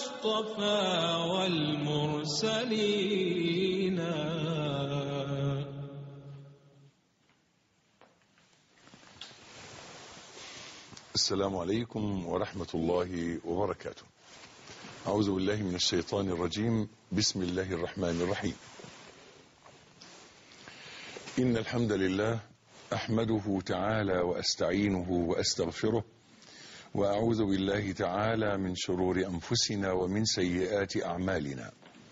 المصطفى والمرسلين السلام عليكم ورحمة الله وبركاته أعوذ بالله من الشيطان الرجيم بسم الله الرحمن الرحيم إن الحمد لله أحمده تعالى وأستعينه وأستغفره وأعوذ بالله تعالى من شرور أنفسنا ومن سيئات أعمالنا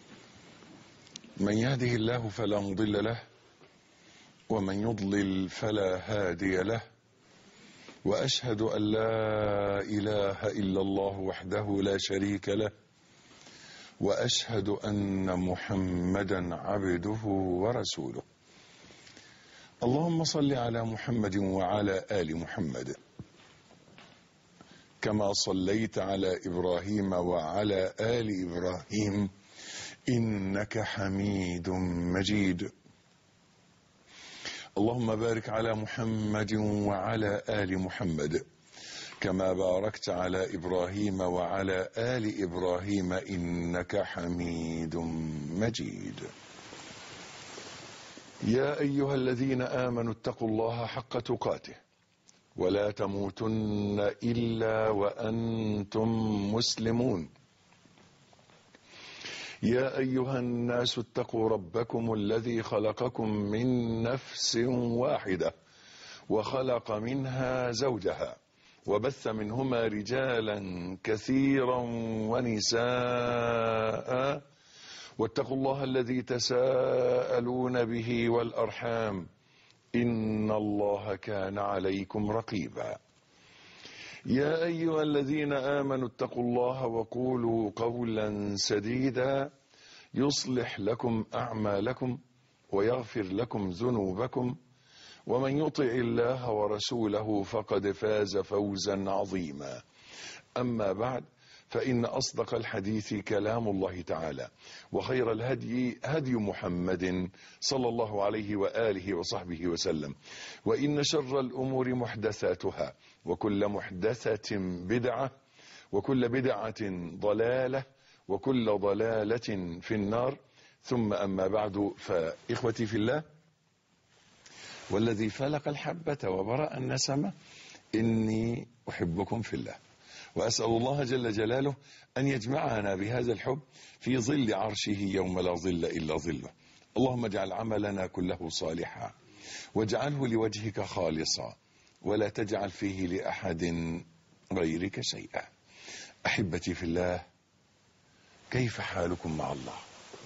من يهده الله فلا مضل له ومن يضلل فلا هادي له واشهد ان لا اله الا الله وحده لا شريك له واشهد ان محمدا عبده ورسوله اللهم صل على محمد وعلى ال محمد كما صليت على ابراهيم وعلى ال ابراهيم انك حميد مجيد اللهم بارك على محمد وعلى ال محمد كما باركت على ابراهيم وعلى ال ابراهيم انك حميد مجيد يا ايها الذين امنوا اتقوا الله حق تقاته ولا تموتن الا وانتم مسلمون يا ايها الناس اتقوا ربكم الذي خلقكم من نفس واحده وخلق منها زوجها وبث منهما رجالا كثيرا ونساء واتقوا الله الذي تساءلون به والارحام ان الله كان عليكم رقيبا يا ايها الذين امنوا اتقوا الله وقولوا قولا سديدا يصلح لكم اعمالكم ويغفر لكم ذنوبكم ومن يطع الله ورسوله فقد فاز فوزا عظيما اما بعد فان اصدق الحديث كلام الله تعالى وخير الهدي هدي محمد صلى الله عليه واله وصحبه وسلم وان شر الامور محدثاتها وكل محدثه بدعه وكل بدعه ضلاله وكل ضلاله في النار ثم اما بعد فاخوتي في الله والذي فلق الحبه وبرا النسمه اني احبكم في الله واسال الله جل جلاله ان يجمعنا بهذا الحب في ظل عرشه يوم لا ظل الا ظله اللهم اجعل عملنا كله صالحا واجعله لوجهك خالصا ولا تجعل فيه لاحد غيرك شيئا احبتي في الله كيف حالكم مع الله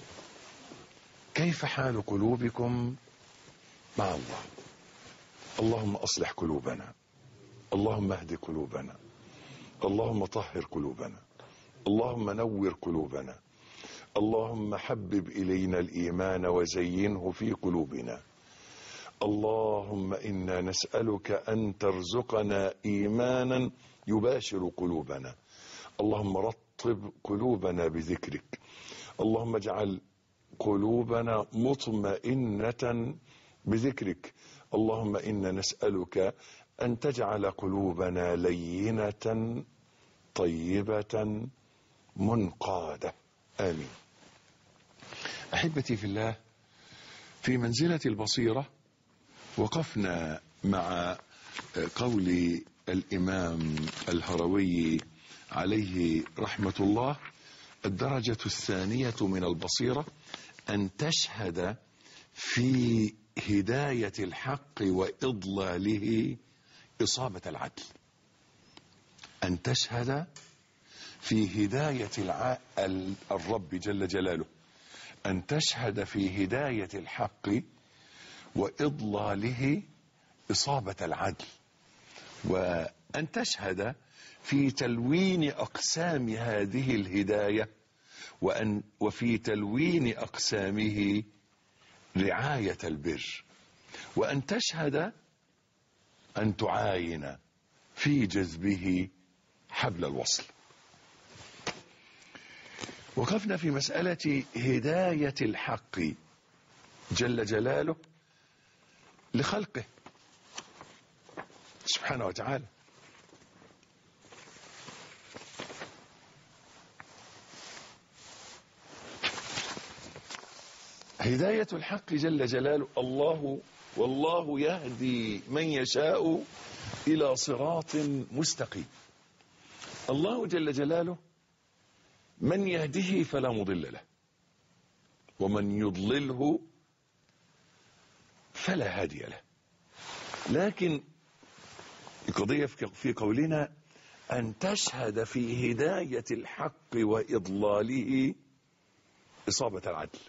كيف حال قلوبكم مع الله اللهم اصلح قلوبنا اللهم اهد قلوبنا اللهم طهر قلوبنا اللهم نور قلوبنا اللهم حبب الينا الايمان وزينه في قلوبنا اللهم انا نسالك ان ترزقنا ايمانا يباشر قلوبنا اللهم رطب قلوبنا بذكرك اللهم اجعل قلوبنا مطمئنه بذكرك اللهم انا نسالك ان تجعل قلوبنا لينه طيبه منقاده امين احبتي في الله في منزله البصيره وقفنا مع قول الامام الهروي عليه رحمه الله الدرجه الثانيه من البصيره ان تشهد في هدايه الحق واضلاله اصابه العدل ان تشهد في هدايه الع... الرب جل جلاله ان تشهد في هدايه الحق واضلاله اصابه العدل وان تشهد في تلوين اقسام هذه الهدايه وان وفي تلوين اقسامه رعايه البر وان تشهد ان تعاين في جذبه حبل الوصل وقفنا في مساله هدايه الحق جل جلاله لخلقه سبحانه وتعالى هداية الحق جل جلاله الله والله يهدي من يشاء إلى صراط مستقيم الله جل جلاله من يهده فلا مضل له ومن يضلله فلا هادي له لكن القضية في قولنا أن تشهد في هداية الحق وإضلاله إصابة العدل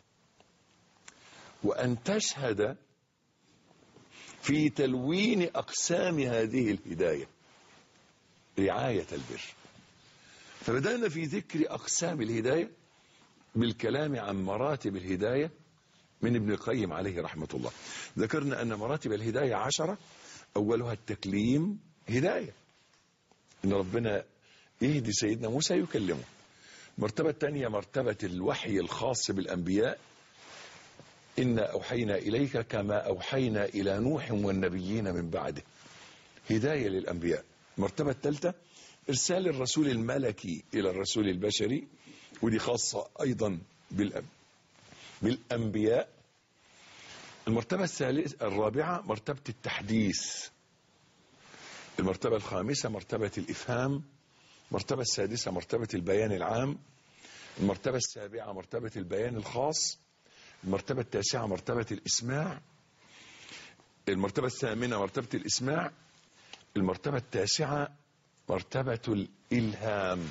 وأن تشهد في تلوين أقسام هذه الهداية رعاية البر فبدأنا في ذكر أقسام الهداية بالكلام عن مراتب الهداية من ابن القيم عليه رحمة الله ذكرنا أن مراتب الهداية عشرة أولها التكليم هداية إن ربنا يهدي سيدنا موسى يكلمه المرتبة الثانية مرتبة الوحي الخاص بالأنبياء إنا أوحينا إليك كما أوحينا إلى نوح والنبيين من بعده هداية للأنبياء المرتبة الثالثة إرسال الرسول الملكي إلى الرسول البشري ودي خاصة أيضا بالأب بالأنبياء المرتبة الثالثة الرابعة مرتبة التحديث المرتبة الخامسة مرتبة الإفهام المرتبة السادسة مرتبة البيان العام المرتبة السابعة مرتبة البيان الخاص المرتبة التاسعة مرتبة الإسماع المرتبة الثامنة مرتبة الإسماع المرتبة التاسعة مرتبة الإلهام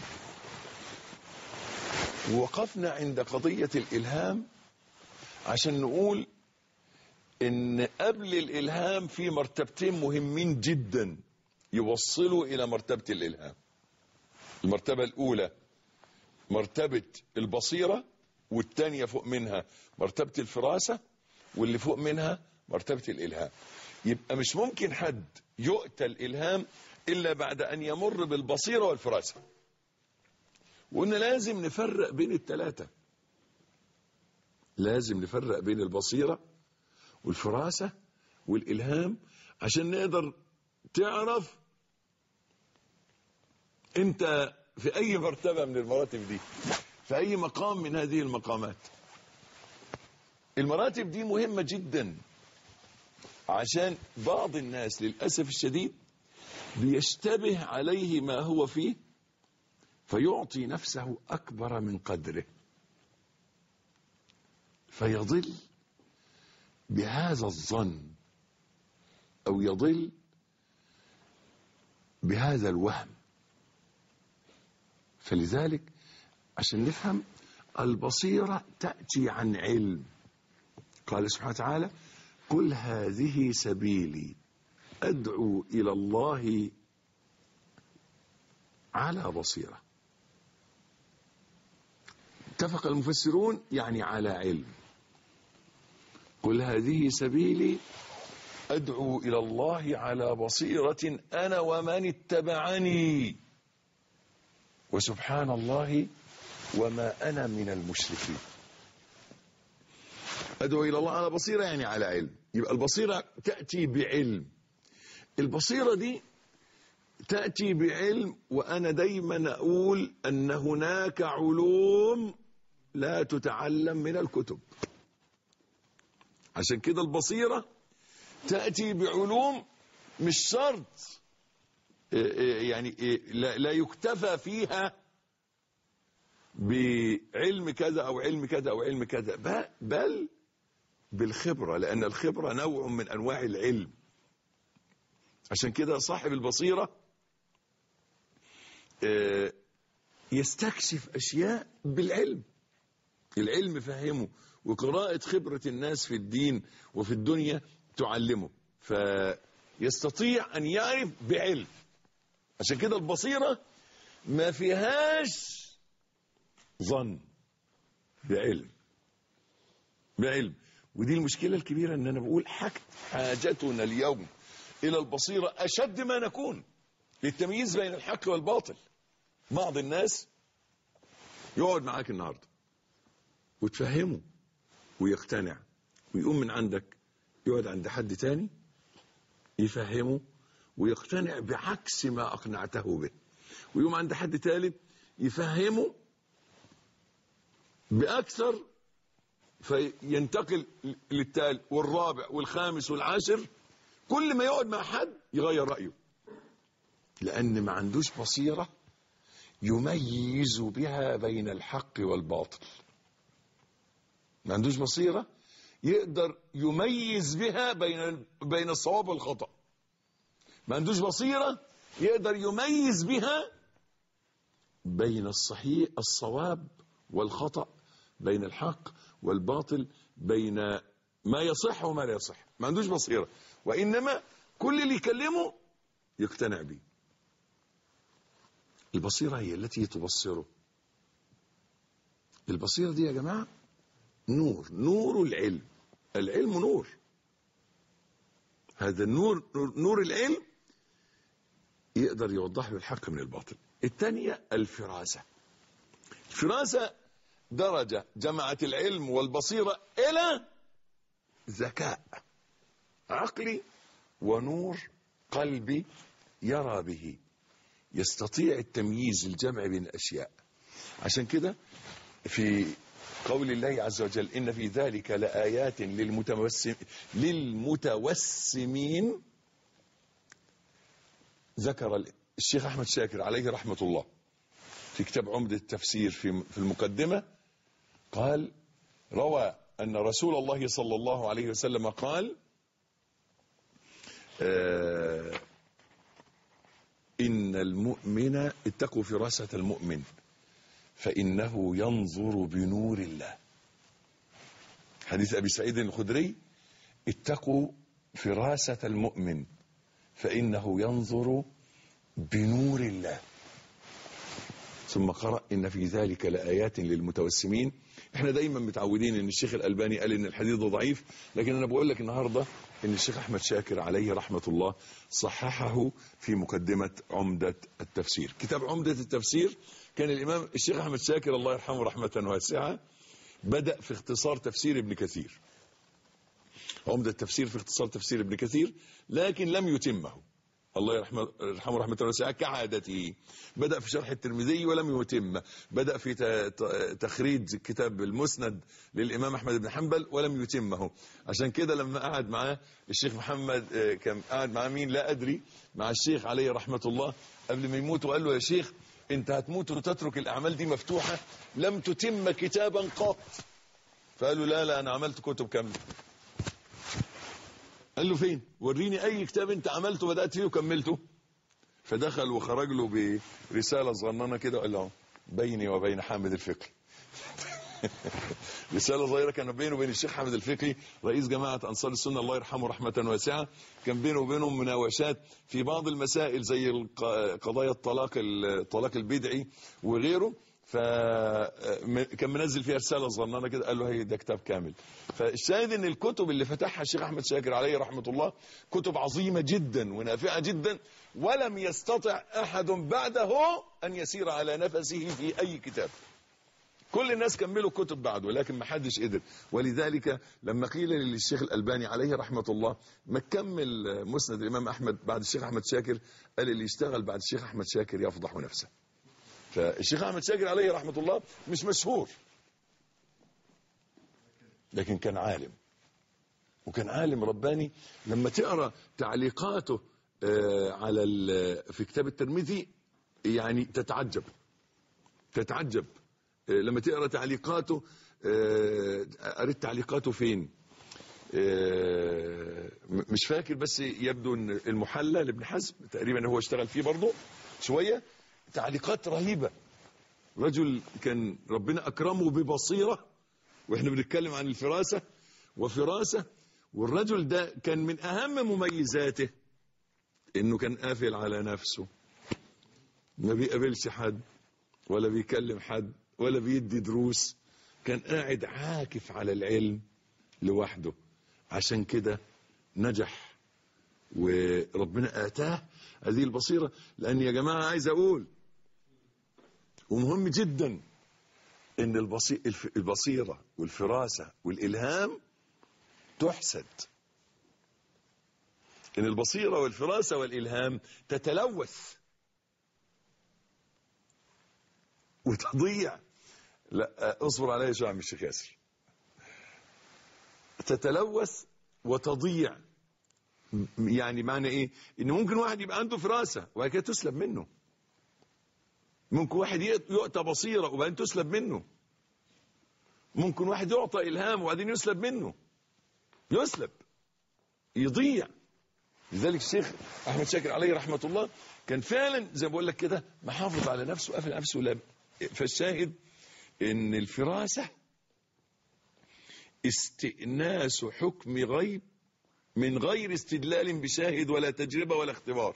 وقفنا عند قضية الإلهام عشان نقول إن قبل الإلهام في مرتبتين مهمين جدا يوصلوا إلى مرتبة الإلهام المرتبة الأولى مرتبة البصيرة والتانية فوق منها مرتبة الفراسة واللي فوق منها مرتبة الإلهام يبقى مش ممكن حد يؤتى الإلهام إلا بعد أن يمر بالبصيرة والفراسة وقلنا لازم نفرق بين الثلاثة لازم نفرق بين البصيرة والفراسة والإلهام عشان نقدر تعرف انت في اي مرتبة من المراتب دي في اي مقام من هذه المقامات المراتب دي مهمة جدا عشان بعض الناس للأسف الشديد بيشتبه عليه ما هو فيه فيعطي نفسه أكبر من قدره فيضل بهذا الظن أو يضل بهذا الوهم فلذلك عشان نفهم البصيرة تأتي عن علم قال سبحانه وتعالى قل هذه سبيلي أدعو إلى الله على بصيرة اتفق المفسرون يعني على علم قل هذه سبيلي أدعو إلى الله على بصيرة أنا ومن اتبعني وسبحان الله وما أنا من المشركين أدعو إلى الله على بصيرة يعني على علم يبقى البصيرة تأتي بعلم البصيرة دي تأتي بعلم وأنا دايما أقول أن هناك علوم لا تتعلم من الكتب عشان كده البصيرة تأتي بعلوم مش شرط يعني لا يكتفى فيها بعلم كذا أو علم كذا أو علم كذا بل بالخبرة لأن الخبرة نوع من أنواع العلم عشان كده صاحب البصيرة يستكشف أشياء بالعلم العلم فهمه وقراءة خبرة الناس في الدين وفي الدنيا تعلمه فيستطيع أن يعرف بعلم عشان كده البصيرة ما فيهاش ظن بعلم بعلم ودي المشكلة الكبيرة ان انا بقول حاجتنا اليوم الى البصيرة اشد ما نكون للتمييز بين الحق والباطل بعض الناس يقعد معاك النهاردة وتفهمه ويقتنع ويقوم من عندك يقعد عند حد تاني يفهمه ويقتنع بعكس ما أقنعته به ويقوم عند حد ثالث يفهمه بأكثر فينتقل للتالي والرابع والخامس والعاشر كل ما يقعد مع حد يغير رأيه لأن ما عندوش بصيرة يميز بها بين الحق والباطل ما عندوش بصيرة يقدر يميز بها بين بين الصواب والخطأ ما عندوش بصيرة يقدر يميز بها بين الصحيح الصواب والخطأ بين الحق والباطل بين ما يصح وما لا يصح ما عندوش بصيرة وإنما كل اللي يكلمه يقتنع به البصيرة هي التي تبصره البصيرة دي يا جماعة نور نور العلم العلم نور هذا النور نور العلم يقدر يوضح له الحق من الباطل الثانية الفراسة الفراسة درجة جمعت العلم والبصيرة إلى ذكاء عقلي ونور قلبي يرى به يستطيع التمييز الجمع بين الأشياء عشان كده في قول الله عز وجل إن في ذلك لآيات للمتوسم للمتوسمين ذكر الشيخ أحمد شاكر عليه رحمة الله في كتاب عمدة التفسير في في المقدمة قال روى أن رسول الله صلى الله عليه وسلم قال آه إن المؤمن اتقوا فراسة المؤمن فإنه ينظر بنور الله حديث أبي سعيد الخدري اتقوا فراسة المؤمن فإنه ينظر بنور الله ثم قرأ إن في ذلك لآيات للمتوسمين احنا دايما متعودين ان الشيخ الألباني قال ان الحديث ده ضعيف لكن انا بقول لك النهاردة ان الشيخ احمد شاكر عليه رحمة الله صححه في مقدمة عمدة التفسير كتاب عمدة التفسير كان الامام الشيخ احمد شاكر الله يرحمه رحمة واسعة بدأ في اختصار تفسير ابن كثير عمدة التفسير في اختصار تفسير ابن كثير لكن لم يتمه الله يرحمه يرحمه رحمة واسعة كعادته بدأ في شرح الترمذي ولم يتم بدأ في تخريج كتاب المسند للإمام أحمد بن حنبل ولم يتمه عشان كده لما قعد معاه الشيخ محمد كان قعد معاه مين لا أدري مع الشيخ عليه رحمة الله قبل ما يموت وقال له يا شيخ انت هتموت وتترك الأعمال دي مفتوحة لم تتم كتابا قط فقالوا لا لا أنا عملت كتب كاملة قال له فين وريني اي كتاب انت عملته بدأت فيه وكملته فدخل وخرج له برسالة صغننه كده وقال له بيني وبين حامد الفقي رسالة صغيرة كان بينه وبين الشيخ حامد الفقي رئيس جماعة أنصار السنة الله يرحمه رحمة واسعة كان بينه وبينهم مناوشات في بعض المسائل زي قضايا الطلاق الطلاق البدعي وغيره فكان منزل فيها رساله صغننه كده قال له هي ده كتاب كامل فالشاهد ان الكتب اللي فتحها الشيخ احمد شاكر عليه رحمه الله كتب عظيمه جدا ونافعه جدا ولم يستطع احد بعده ان يسير على نفسه في اي كتاب كل الناس كملوا كتب بعده لكن ما حدش قدر ولذلك لما قيل للشيخ الألباني عليه رحمة الله ما كمل مسند الإمام أحمد بعد الشيخ أحمد شاكر قال اللي يشتغل بعد الشيخ أحمد شاكر يفضح نفسه فالشيخ احمد شاكر عليه رحمه الله مش مشهور لكن كان عالم وكان عالم رباني لما تقرا تعليقاته على في كتاب الترمذي يعني تتعجب تتعجب لما تقرا تعليقاته قريت تعليقاته فين مش فاكر بس يبدو ان المحلى لابن حزم تقريبا هو اشتغل فيه برضه شويه تعليقات رهيبة رجل كان ربنا أكرمه ببصيرة وإحنا بنتكلم عن الفراسة وفراسة والرجل ده كان من أهم مميزاته إنه كان قافل على نفسه ما بيقابلش حد ولا بيكلم حد ولا بيدي دروس كان قاعد عاكف على العلم لوحده عشان كده نجح وربنا آتاه هذه البصيرة لأن يا جماعة عايز أقول ومهم جدا ان البصيرة والفراسة والإلهام تحسد ان البصيرة والفراسة والإلهام تتلوث وتضيع لا اصبر عليا شوية يا عم الشيخ ياسر تتلوث وتضيع م- يعني معنى ايه ان ممكن واحد يبقى عنده فراسة وبعد كده تسلب منه ممكن واحد يؤت- يؤتى بصيرة وبعدين تسلب منه ممكن واحد يعطى إلهام وبعدين يسلب منه يسلب يضيع لذلك الشيخ أحمد شاكر عليه رحمة الله كان فعلا زي ما بقول لك كده محافظ على نفسه قافل نفسه لا فالشاهد ان الفراسة استئناس حكم غيب من غير استدلال بشاهد ولا تجربة ولا اختبار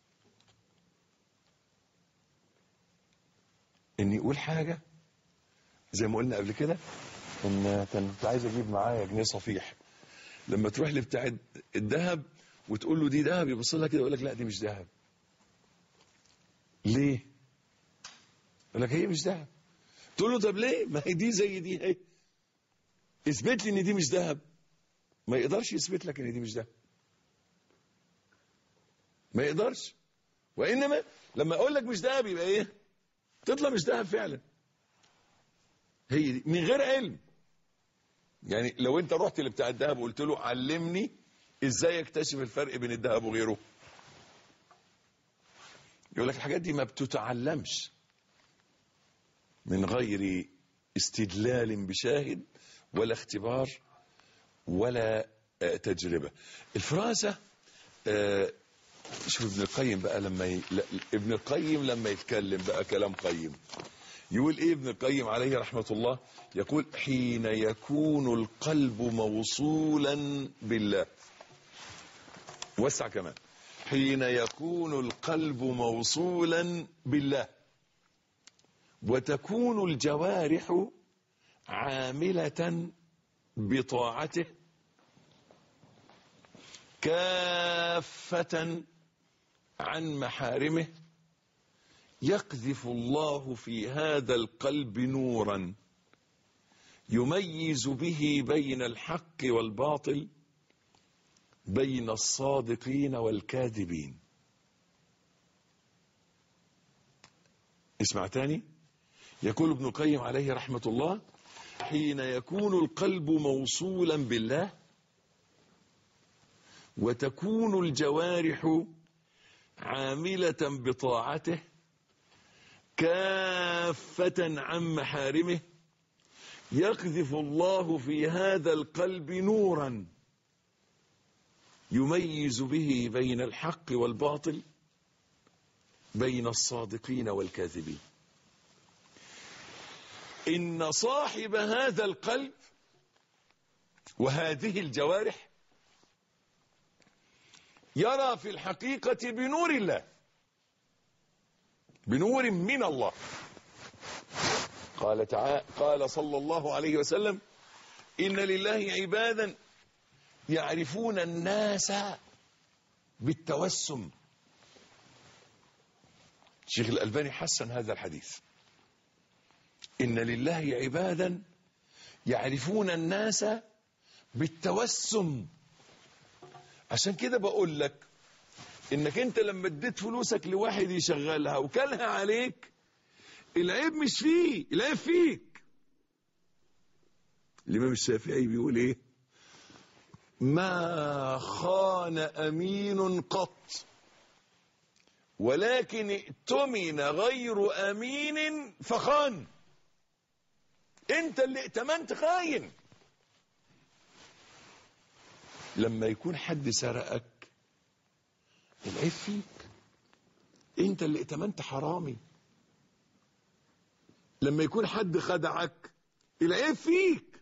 ان يقول حاجة زي ما قلنا قبل كده ان كنت عايز اجيب معايا جنيه صفيح لما تروح لبتاع الذهب وتقول له دي ذهب يبص لها كده يقول لك لا دي مش ذهب ليه يقول لك هي مش ذهب تقول له طب ليه ما هي دي زي دي اهي اثبت لي ان دي مش ذهب ما يقدرش يثبت لك ان دي مش ذهب ما يقدرش وانما لما اقول لك مش ذهب يبقى ايه تطلع مش ذهب فعلا هي دي من غير علم يعني لو انت رحت لبتاع الذهب وقلت له علمني ازاي اكتشف الفرق بين الذهب وغيره يقول لك الحاجات دي ما بتتعلمش من غير استدلال بشاهد ولا اختبار ولا آه، تجربة الفراسة آه، شوف ابن القيم بقى لما ي... لا ابن القيم لما يتكلم بقى كلام قيم يقول ايه ابن القيم عليه رحمة الله يقول حين يكون القلب موصولا بالله وسع كمان حين يكون القلب موصولا بالله وتكون الجوارح عاملة بطاعته كافة عن محارمه يقذف الله في هذا القلب نورا يميز به بين الحق والباطل بين الصادقين والكاذبين اسمع تاني يقول ابن القيم عليه رحمة الله حين يكون القلب موصولا بالله وتكون الجوارح عاملة بطاعته كافة عن محارمه يقذف الله في هذا القلب نورا يميز به بين الحق والباطل بين الصادقين والكاذبين إن صاحب هذا القلب وهذه الجوارح يرى في الحقيقة بنور الله بنور من الله قال تعالى قال صلى الله عليه وسلم إن لله عبادا يعرفون الناس بالتوسم شيخ الألباني حسن هذا الحديث إن لله عبادا يعرفون الناس بالتوسم عشان كده بقول لك انك انت لما اديت فلوسك لواحد يشغلها وكلها عليك العيب مش فيه العيب فيك الامام الشافعي بيقول ايه ما خان امين قط ولكن ائتمن غير امين فخان انت اللي ائتمنت خاين لما يكون حد سرقك العيب فيك انت اللي ائتمنت حرامي لما يكون حد خدعك العيب فيك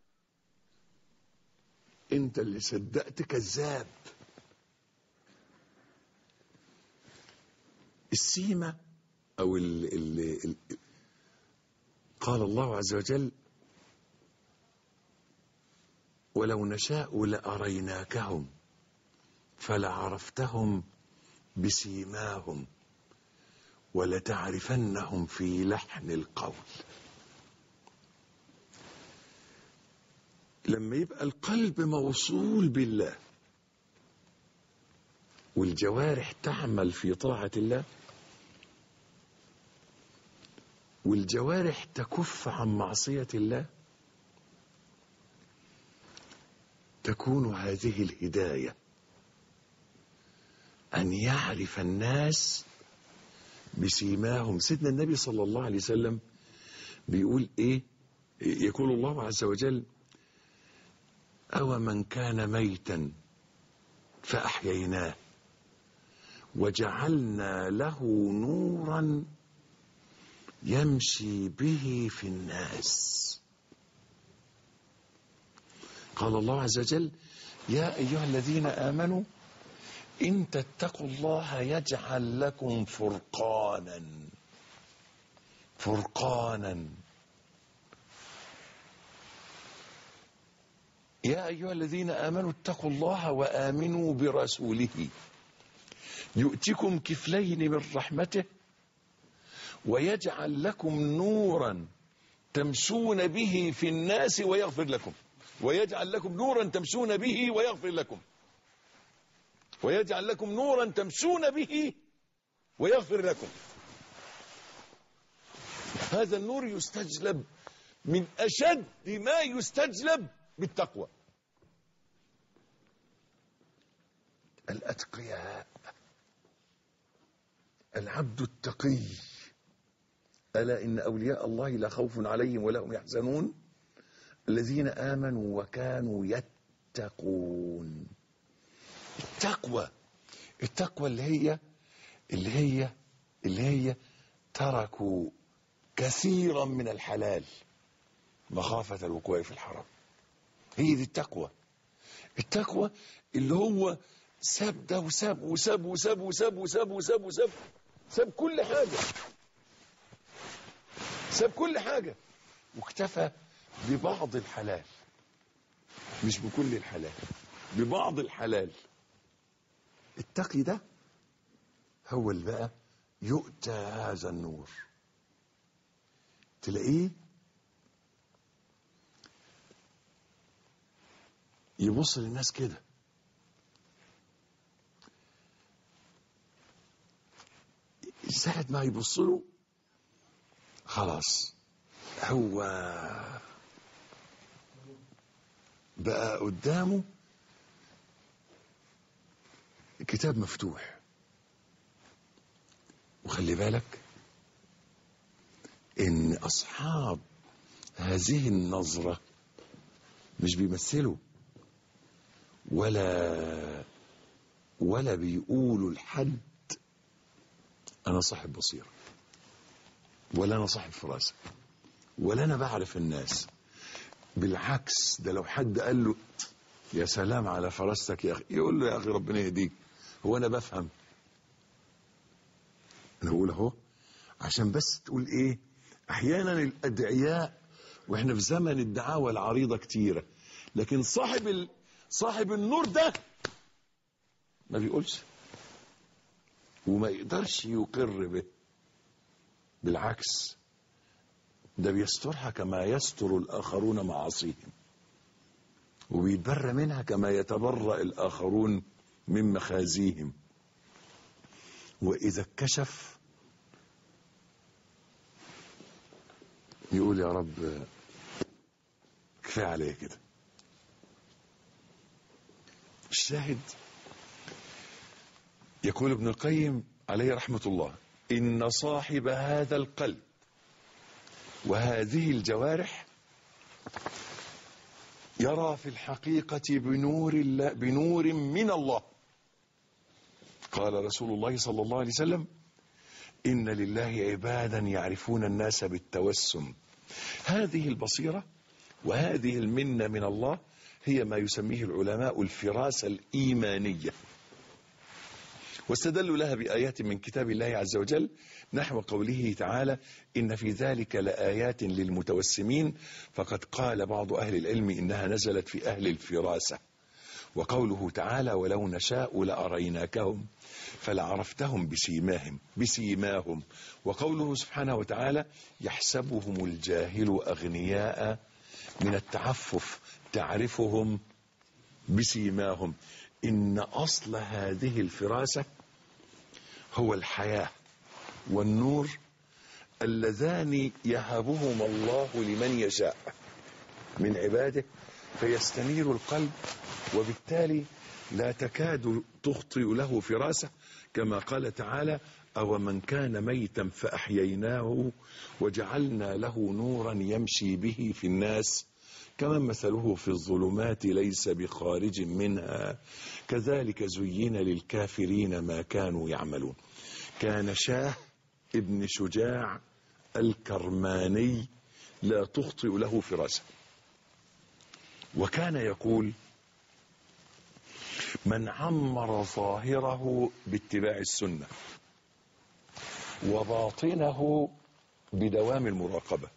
انت اللي صدقت كذاب السيمة او ال ال ال قال الله عز وجل ولو نشاء لأريناكهم فلعرفتهم بسيماهم ولتعرفنهم في لحن القول لما يبقى القلب موصول بالله والجوارح تعمل في طاعة الله والجوارح تكف عن معصية الله تكون هذه الهداية أن يعرف الناس بسيماهم سيدنا النبي صلى الله عليه وسلم بيقول إيه يقول الله عز وجل أو من كان ميتا فأحييناه وجعلنا له نورا يمشي به في الناس قال الله عز وجل يا أيها الذين آمنوا إن تتقوا الله يجعل لكم فرقانا فرقانا يا أيها الذين آمنوا اتقوا الله وآمنوا برسوله يؤتكم كفلين من رحمته ويجعل لكم نورا تمشون به في الناس ويغفر لكم ويجعل لكم نورا تمشون به ويغفر لكم ويجعل لكم نورا تمشون به ويغفر لكم هذا النور يستجلب من أشد ما يستجلب بالتقوى الأتقياء العبد التقي ألا إن أولياء الله لا خوف عليهم ولا هم يحزنون الذين آمنوا وكانوا يتقون التقوى التقوى اللي هي اللي هي اللي هي تركوا كثيرا من الحلال مخافة الوقوع في الحرام هي دي التقوى التقوى اللي هو ساب ده وساب وساب وساب وساب وساب وساب وساب ساب كل حاجة ساب كل حاجة واكتفى ببعض الحلال مش بكل الحلال ببعض الحلال التقي ده هو اللي بقى يؤتى هذا النور تلاقيه يبص للناس كده ساعة ما يبص له خلاص هو بقى قدامه كتاب مفتوح وخلي بالك ان اصحاب هذه النظرة مش بيمثلوا ولا ولا بيقولوا لحد انا صاحب بصيرة ولا انا صاحب فراسة ولا انا بعرف الناس بالعكس ده لو حد قال له يا سلام على فراستك يا اخي يقول له يا اخي ربنا يهديك هو انا بفهم انا بقول اهو عشان بس تقول ايه احيانا الادعياء واحنا في زمن الدعاوى العريضه كتيره لكن صاحب ال... صاحب النور ده ما بيقولش وما يقدرش يقر به بالعكس ده بيسترها كما يستر الآخرون معاصيهم وبيتبرى منها كما يتبرأ الآخرون من مخازيهم وإذا اتكشف يقول يا رب كفاية عليا كده الشاهد يقول ابن القيم عليه رحمة الله إن صاحب هذا القلب وهذه الجوارح يرى في الحقيقة بنور, الله بنور من الله قال رسول الله صلى الله عليه وسلم إن لله عبادا يعرفون الناس بالتوسم هذه البصيرة وهذه المنة من الله هي ما يسميه العلماء الفراسة الإيمانية واستدلوا لها بآيات من كتاب الله عز وجل نحو قوله تعالى إن في ذلك لآيات للمتوسمين فقد قال بعض أهل العلم إنها نزلت في أهل الفراسة وقوله تعالى ولو نشاء لأريناكهم فلعرفتهم بسيماهم بسيماهم وقوله سبحانه وتعالى يحسبهم الجاهل أغنياء من التعفف تعرفهم بسيماهم إن أصل هذه الفراسة هو الحياة والنور اللذان يهبهما الله لمن يشاء من عباده فيستنير القلب وبالتالي لا تكاد تخطئ له فراسة كما قال تعالى أو من كان ميتا فأحييناه وجعلنا له نورا يمشي به في الناس كمن مثله في الظلمات ليس بخارج منها كذلك زين للكافرين ما كانوا يعملون كان شاه ابن شجاع الكرماني لا تخطئ له فراسة وكان يقول من عمر ظاهره باتباع السنة وباطنه بدوام المراقبة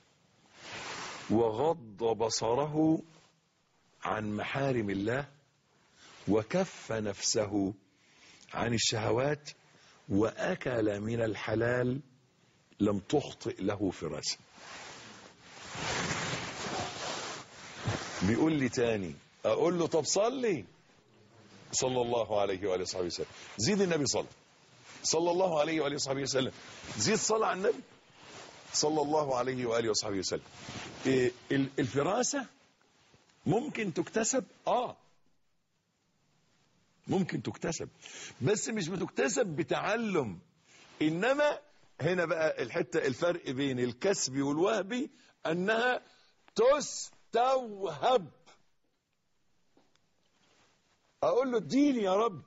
وغض بصره عن محارم الله وكف نفسه عن الشهوات وأكل من الحلال لم تخطئ له فراسة بيقول لي تاني أقول له طب صلي صلى الله عليه وآله وصحبه وسلم زيد النبي صلى صلى الله عليه وآله وصحبه وسلم زيد صلى على النبي صلى الله عليه وآله وصحبه وسلم إيه الفراسة ممكن تكتسب آه ممكن تكتسب بس مش بتكتسب بتعلم إنما هنا بقى الحتة الفرق بين الكسب والوهب أنها تستوهب أقول له اديني يا رب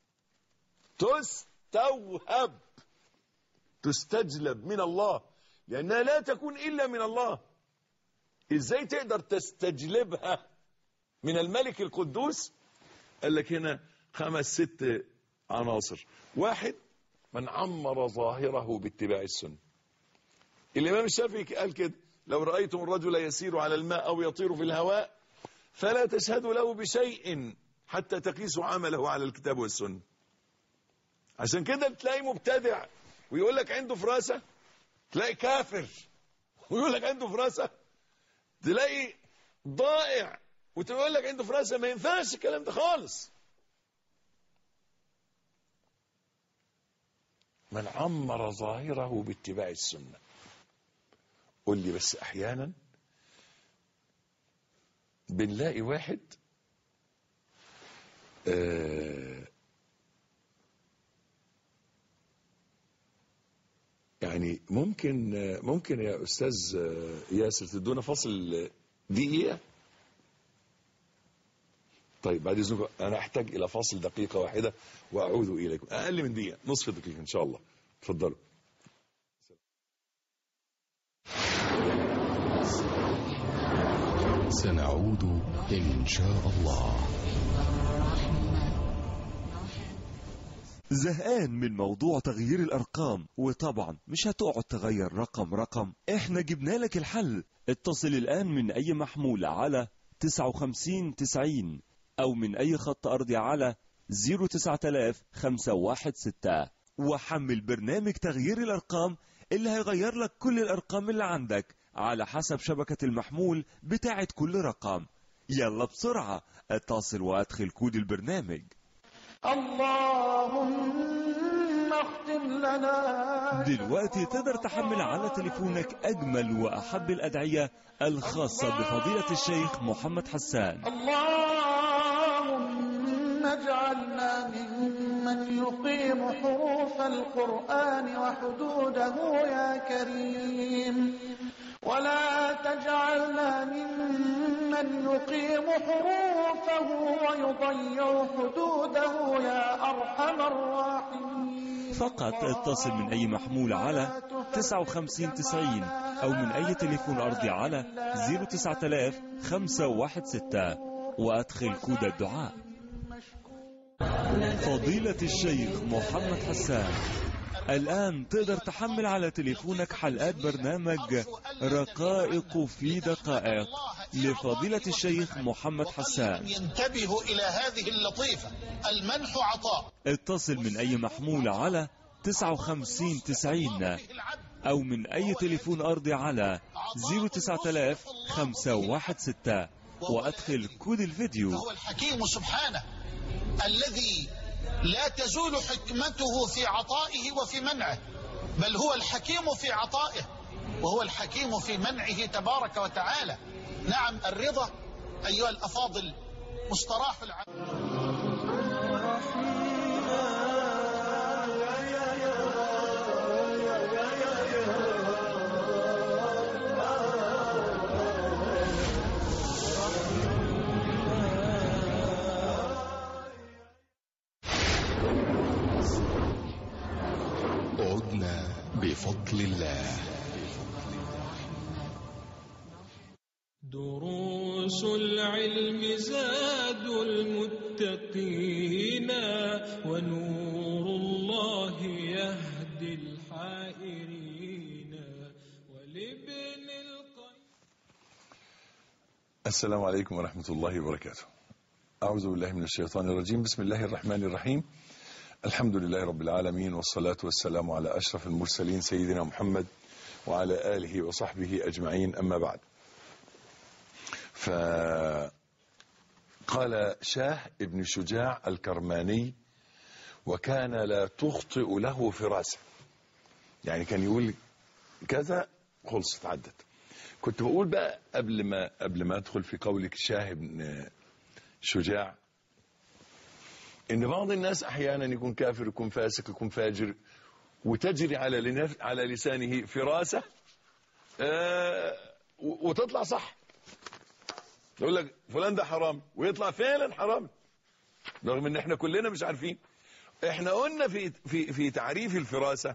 تستوهب تستجلب من الله لأنها لا تكون إلا من الله إزاي تقدر تستجلبها من الملك القدوس قال لك هنا خمس ست عناصر واحد من عمر ظاهره باتباع السنة الإمام الشافعي قال كده لو رأيتم الرجل يسير على الماء أو يطير في الهواء فلا تشهدوا له بشيء حتى تقيسوا عمله على الكتاب والسنة عشان كده تلاقي مبتدع ويقول لك عنده فراسة تلاقي كافر ويقول لك عنده فراسة تلاقي ضائع وتقول لك عنده فراسة ما ينفعش الكلام ده خالص من عمر ظاهره باتباع السنة قل لي بس احيانا بنلاقي واحد آه يعني ممكن ممكن يا استاذ ياسر تدونا فاصل دقيقه طيب بعد اذنكم انا احتاج الى فاصل دقيقه واحده واعود اليكم اقل من دقيقه نصف دقيقه ان شاء الله اتفضلوا سنعود إن شاء الله زهقان من موضوع تغيير الأرقام وطبعا مش هتقعد تغير رقم رقم احنا جبنا لك الحل اتصل الآن من أي محمول على 59 90 أو من أي خط أرضي على 09000 وحمل برنامج تغيير الأرقام اللي هيغير لك كل الأرقام اللي عندك على حسب شبكة المحمول بتاعت كل رقم يلا بسرعة اتصل وادخل كود البرنامج اللهم اختم لنا دلوقتي تقدر تحمل على تليفونك أجمل وأحب الأدعية الخاصة بفضيلة الشيخ محمد حسان اللهم اجعلنا ممن يقيم حروف القرآن وحدوده يا كريم ولا تجعلنا ممن يقيم حروفه ويضيع حدوده يا أرحم الراحمين فقط اتصل من أي محمول على 59 90 أو من أي تليفون أرضي على 09000 516 وأدخل كود الدعاء فضيلة الشيخ محمد حسان الآن تقدر تحمل على تليفونك حلقات برنامج رقائق في دقائق لفضيلة الشيخ محمد حسان ينتبه إلى هذه اللطيفة المنح عطاء اتصل من أي محمول على 59 90 أو من أي تليفون أرضي على 09000 516 وأدخل كود الفيديو هو الحكيم سبحانه الذي لا تزول حكمته في عطائه وفي منعه بل هو الحكيم في عطائه وهو الحكيم في منعه تبارك وتعالى نعم الرضا أيها الأفاضل مستراح العام عدنا بفضل الله دروس العلم زاد المتقين ونور الله يهدي الحائرين ولابن القيم السلام عليكم ورحمة الله وبركاته أعوذ بالله من الشيطان الرجيم بسم الله الرحمن الرحيم الحمد لله رب العالمين والصلاة والسلام على أشرف المرسلين سيدنا محمد وعلى آله وصحبه أجمعين أما بعد فقال شاه ابن شجاع الكرماني وكان لا تخطئ له فراسة يعني كان يقول كذا خلصت عدت كنت بقول بقى قبل ما قبل ما ادخل في قولك شاه بن شجاع ان بعض الناس احيانا يكون كافر يكون فاسق يكون فاجر وتجري على لنف على لسانه فراسه آه و- وتطلع صح يقول لك فلان ده حرام ويطلع فعلا حرام رغم ان احنا كلنا مش عارفين احنا قلنا في في في تعريف الفراسه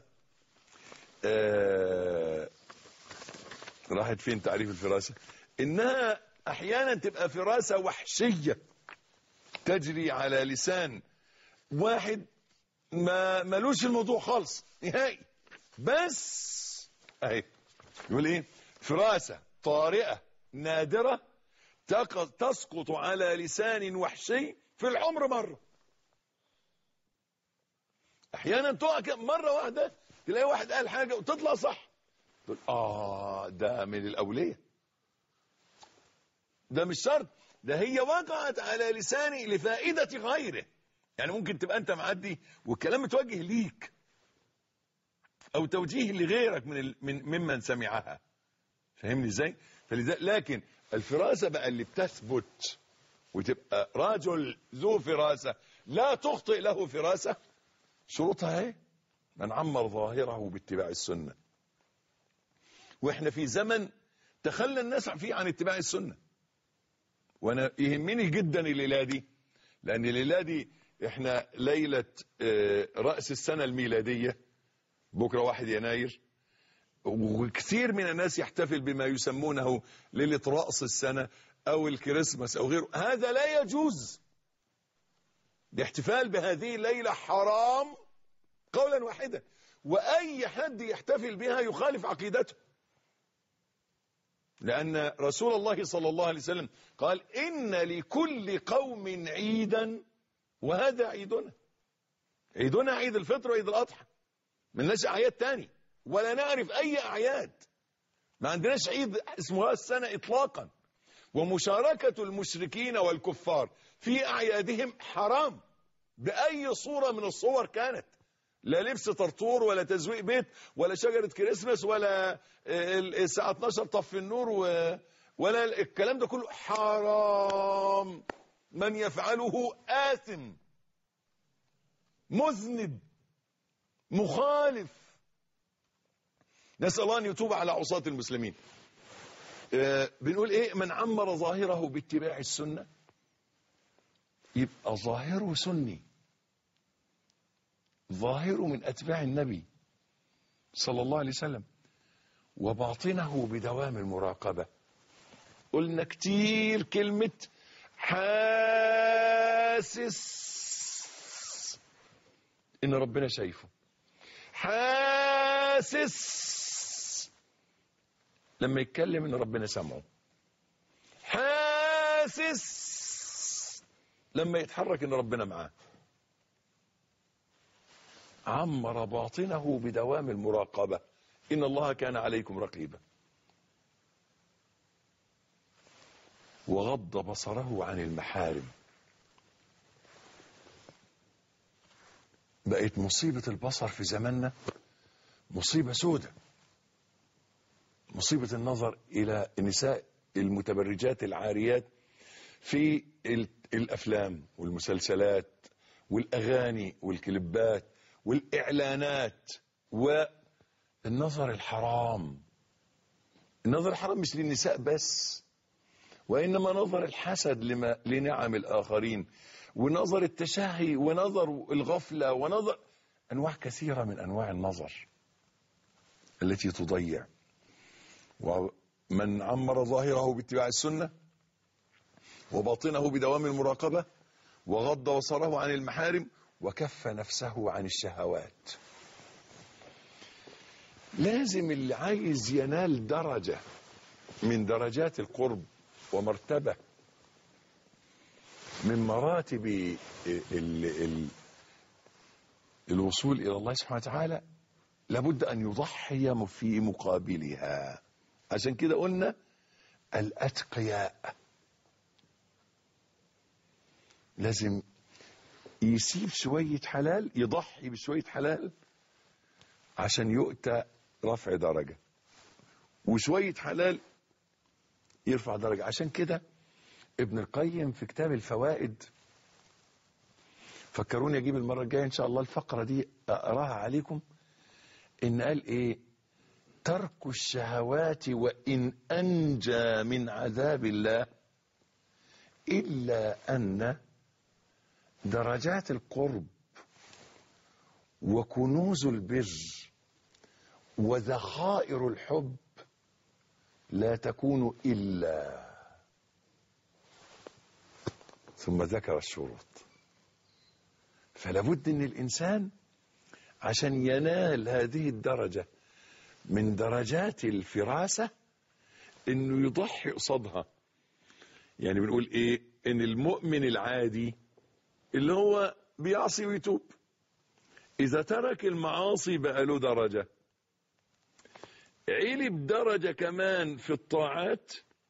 آه راحت فين تعريف الفراسه انها احيانا تبقى فراسه وحشيه تجري على لسان واحد ما ملوش في الموضوع خالص نهائي بس اهي يقول ايه فراسه طارئه نادره تق- تسقط على لسان وحشي في العمر مره احيانا تقع كده مره واحده تلاقي واحد قال حاجه وتطلع صح تقول اه ده من الاوليه ده مش شرط ده هي وقعت على لساني لفائدة غيره يعني ممكن تبقى انت معدي والكلام متوجه ليك او توجيه لغيرك من ال... من ممن سمعها فاهمني ازاي فلذا لكن الفراسة بقى اللي بتثبت وتبقى رجل ذو فراسة لا تخطئ له فراسة شروطها ايه من عمر ظاهره باتباع السنة واحنا في زمن تخلى الناس فيه عن اتباع السنه وانا يهمني جدا الليله دي لان الليله دي احنا ليله آه، راس السنه الميلاديه بكره 1 يناير وكثير من الناس يحتفل بما يسمونه ليله راس السنه او الكريسماس او غيره هذا لا يجوز الاحتفال بهذه الليله حرام قولا واحدا واي حد يحتفل بها يخالف عقيدته لأن رسول الله صلى الله عليه وسلم قال إن لكل قوم عيدا وهذا عيدنا عيدنا عيد الفطر وعيد الأضحى ملناش أعياد تاني ولا نعرف أي أعياد ما عندناش عيد اسمه السنة إطلاقا ومشاركة المشركين والكفار في أعيادهم حرام بأي صورة من الصور كانت لا لبس طرطور ولا تزويق بيت ولا شجرة كريسماس ولا آه، الساعة 12 طفي النور و- ولا الكلام ده كله حرام من يفعله آثم مذنب مخالف نسأل الله أن يتوب على عصاة المسلمين آه، بنقول إيه من عمر ظاهره باتباع السنة يبقى ظاهره سني ظاهره من أتباع النبي صلى الله عليه وسلم وباطنه بدوام المراقبة قلنا كتير كلمة حاسس إن ربنا شايفه حاسس لما يتكلم إن ربنا سمعه حاسس لما يتحرك إن ربنا معاه عمر باطنه بدوام المراقبة إن الله كان عليكم رقيبا وغض بصره عن المحارم بقت مصيبة البصر في زماننا مصيبة سودة مصيبة النظر إلى النساء المتبرجات العاريات في ال- الافلام والمسلسلات والاغاني والكليبات والاعلانات والنظر الحرام النظر الحرام مش للنساء بس وانما نظر الحسد لما لنعم الاخرين ونظر التشهي ونظر الغفله ونظر انواع كثيره من انواع النظر التي تضيع ومن عمر ظاهره باتباع السنه وباطنه بدوام المراقبه وغض بصره عن المحارم وكف نفسه عن الشهوات لازم اللي عايز ينال درجه من درجات القرب ومرتبه من مراتب ال ال الوصول الى الله سبحانه وتعالى لابد ان يضحي في مقابلها عشان كده قلنا الاتقياء لازم يسيب شويه حلال يضحي بشويه حلال عشان يؤتى رفع درجه وشويه حلال يرفع درجه عشان كده ابن القيم في كتاب الفوائد فكروني اجيب المره الجايه ان شاء الله الفقره دي اقراها عليكم ان قال ايه ترك الشهوات وان انجى من عذاب الله الا ان درجات القرب وكنوز البر وذخائر الحب لا تكون الا ثم ذكر الشروط فلا بد ان الانسان عشان ينال هذه الدرجه من درجات الفراسه انه يضحي قصادها يعني بنقول ايه ان المؤمن العادي اللي هو بيعصي ويتوب اذا ترك المعاصي بقى له درجه علي بدرجه كمان في الطاعات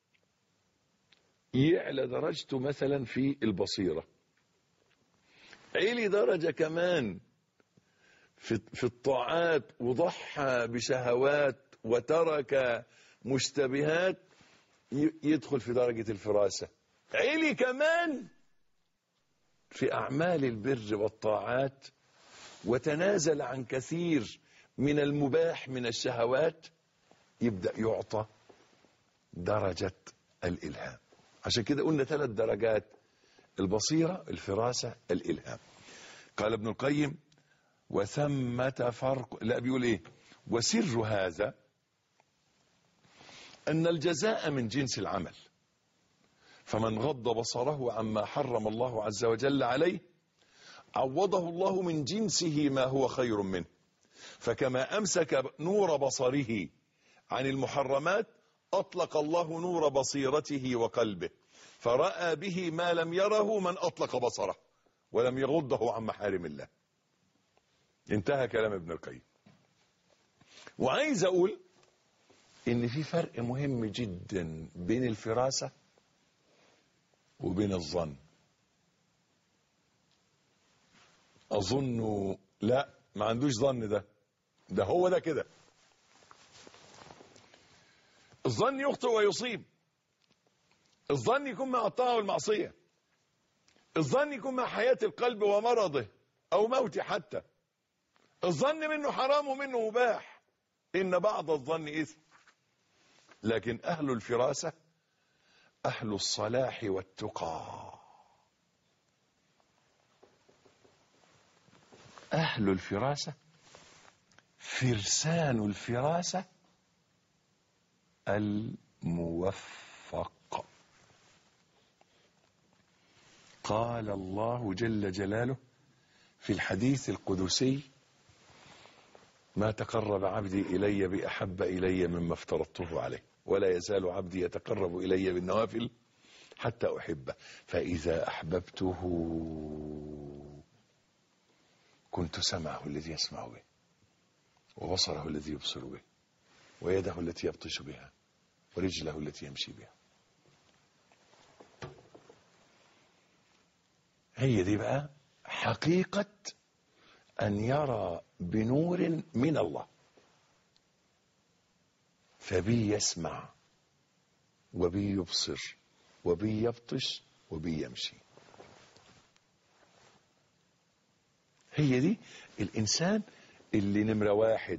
يعلى درجته مثلا في البصيره علي درجه كمان في في الطاعات وضحى بشهوات وترك مشتبهات ي- يدخل في درجه الفراسه علي كمان في اعمال البر والطاعات وتنازل عن كثير من المباح من الشهوات يبدا يعطى درجه الالهام عشان كده قلنا ثلاث درجات البصيره الفراسه الالهام قال ابن القيم وثمة فرق لا بيقول ايه وسر هذا ان الجزاء من جنس العمل فمن غض بصره عما حرم الله عز وجل عليه عوضه الله من جنسه ما هو خير منه فكما امسك نور بصره عن المحرمات اطلق الله نور بصيرته وقلبه فراى به ما لم يره من اطلق بصره ولم يغضه عن محارم الله انتهى كلام ابن القيم وعايز اقول ان في فرق مهم جدا بين الفراسه وبين الظن اظن لا ما عندوش ظن ده ده هو ده كده الظن يخطئ ويصيب الظن يكون مع الطاعه والمعصيه الظن يكون مع حياه القلب ومرضه او موته حتى الظن منه حرام ومنه مباح ان بعض الظن اثم لكن اهل الفراسه اهل الصلاح والتقى اهل الفراسه فرسان الفراسه الموفق قال الله جل جلاله في الحديث القدسي ما تقرب عبدي الي باحب الي مما افترضته عليه ولا يزال عبدي يتقرب الي بالنوافل حتى احبه فاذا احببته كنت سمعه الذي يسمع به وبصره الذي يبصر به ويده التي يبطش بها ورجله التي يمشي بها هي دي بقى حقيقة أن يرى بنور من الله فبي يسمع وبي يبصر وبي يبطش وبي يمشي هي دي الإنسان اللي نمرة واحد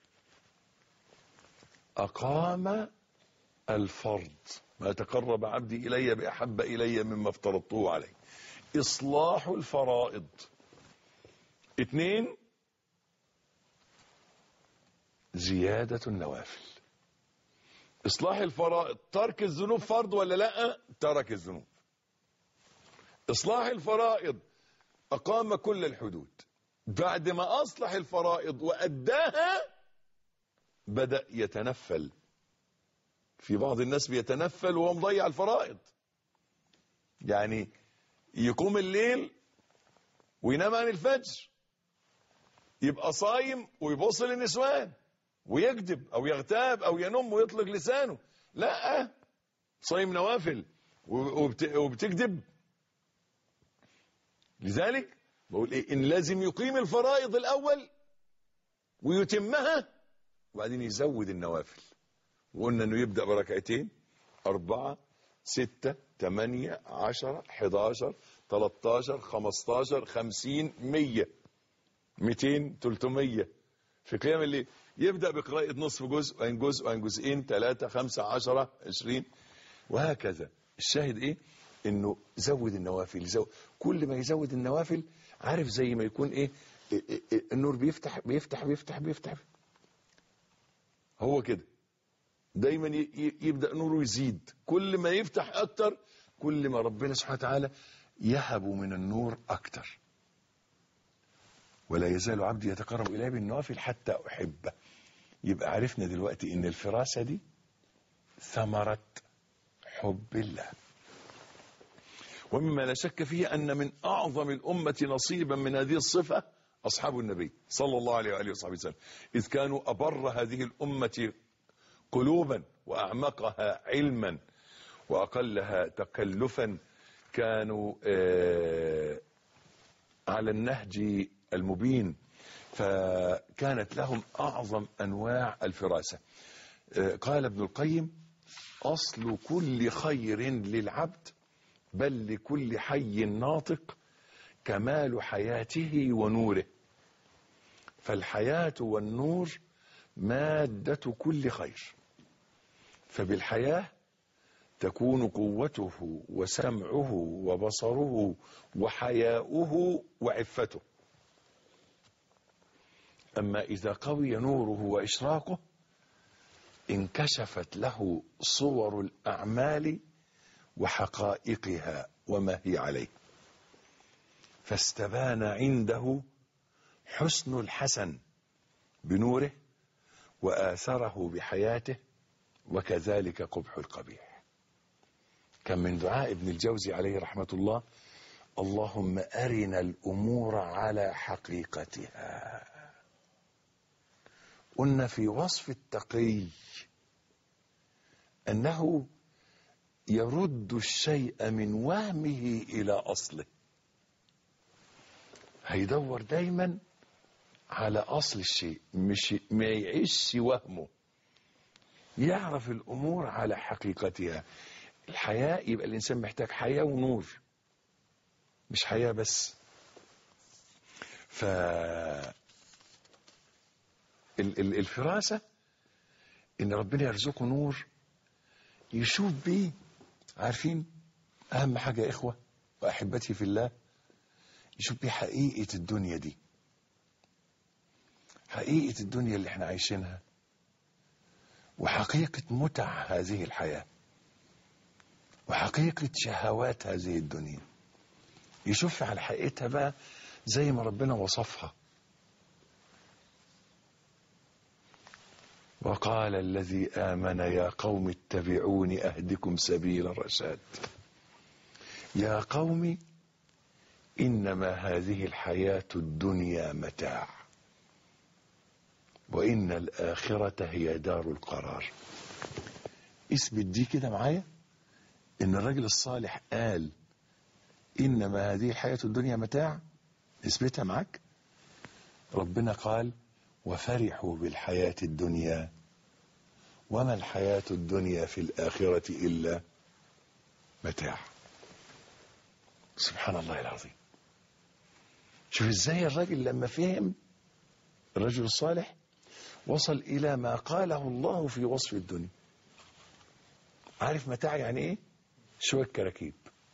أقام الفرض ما تقرب عبدي إلي بأحب إلي مما افترضته عليه إصلاح الفرائض اثنين زيادة النوافل إصلاح الفرائض ترك الذنوب فرض ولا لا ترك الذنوب إصلاح الفرائض أقام كل الحدود بعد ما أصلح الفرائض وأداها بدأ يتنفل في بعض الناس بيتنفل وهو مضيع الفرائض يعني يقوم الليل وينام عن الفجر يبقى صايم ويبص للنسوان ويكذب او يغتاب او ينم ويطلق لسانه لا صايم نوافل وبت- وبتكذب لذلك بقول ايه ان لازم يقيم الفرائض الاول ويتمها وبعدين يزود النوافل وقلنا انه يبدا بركعتين اربعه ستة تمانية عشرة حداشر تلاتاشر خمستاشر خمسين مية ميتين تلتمية في قيام الليل يبدأ بقراءة نصف جزء وإن جزء وإن جزئين ثلاثة خمسة عشرة عشرين وهكذا الشاهد إيه إنه زود النوافل زود كل ما يزود النوافل عارف زي ما يكون إيه, إيه, إيه, إيه النور بيفتح بيفتح بيفتح بيفتح هو كده دايما ي- ي- يبدأ نوره يزيد كل ما يفتح أكتر كل ما ربنا سبحانه وتعالى يهب من النور أكتر ولا يزال عبدي يتقرب إلي بالنوافل حتى أحبه يبقى عرفنا دلوقتي إن الفراسة دي ثمرة حب الله ومما لا شك فيه أن من أعظم الأمة نصيبا من هذه الصفة أصحاب النبي صلى الله عليه وآله وصحبه وسلم إذ كانوا أبر هذه الأمة قلوبا وأعمقها علما وأقلها تكلفا كانوا آه، على النهج المبين فكانت لهم أعظم أنواع الفراسة آه، قال ابن القيم أصل كل خير للعبد بل لكل حي ناطق كمال حياته ونوره فالحياة والنور مادة كل خير فبالحياة تكون قوته وسمعه وبصره وحياؤه وعفته أما إذا قوي نوره وإشراقه انكشفت له صور الأعمال وحقائقها وما هي عليه فاستبان عنده حسن الحسن بنوره وآثره بحياته وكذلك قبح القبيح كم من دعاء ابن الجوزي عليه رحمة الله اللهم أرنا الأمور على حقيقتها قلنا في وصف التقي أنه يرد الشيء من وهمه إلى أصله هيدور دايما على أصل الشيء مش ما يعيش وهمه يعرف الأمور على حقيقتها الحياة يبقى الإنسان محتاج حياة ونور مش حياة بس ف ال- ال- الفراسة إن ربنا يرزقه نور يشوف بيه عارفين أهم حاجة يا إخوة وأحبتي في الله يشوف بيه حقيقة الدنيا دي حقيقة الدنيا اللي احنا عايشينها وحقيقة متع هذه الحياة وحقيقة شهوات هذه الدنيا يشوف على حقيقتها بقى زي ما ربنا وصفها وقال الذي آمن يا قوم اتبعون أهدكم سبيل الرشاد يا قوم إنما هذه الحياة الدنيا متاع وإن الآخرة هي دار القرار اثبت دي كده معايا إن الرجل الصالح قال إنما هذه الحياة الدنيا متاع اثبتها معاك ربنا قال وفرحوا بالحياة الدنيا وما الحياة الدنيا في الآخرة إلا متاع سبحان الله العظيم شوف ازاي الراجل لما فهم الرجل الصالح وصل الى ما قاله الله في وصف الدنيا عارف متاع يعني ايه شويه كراكيب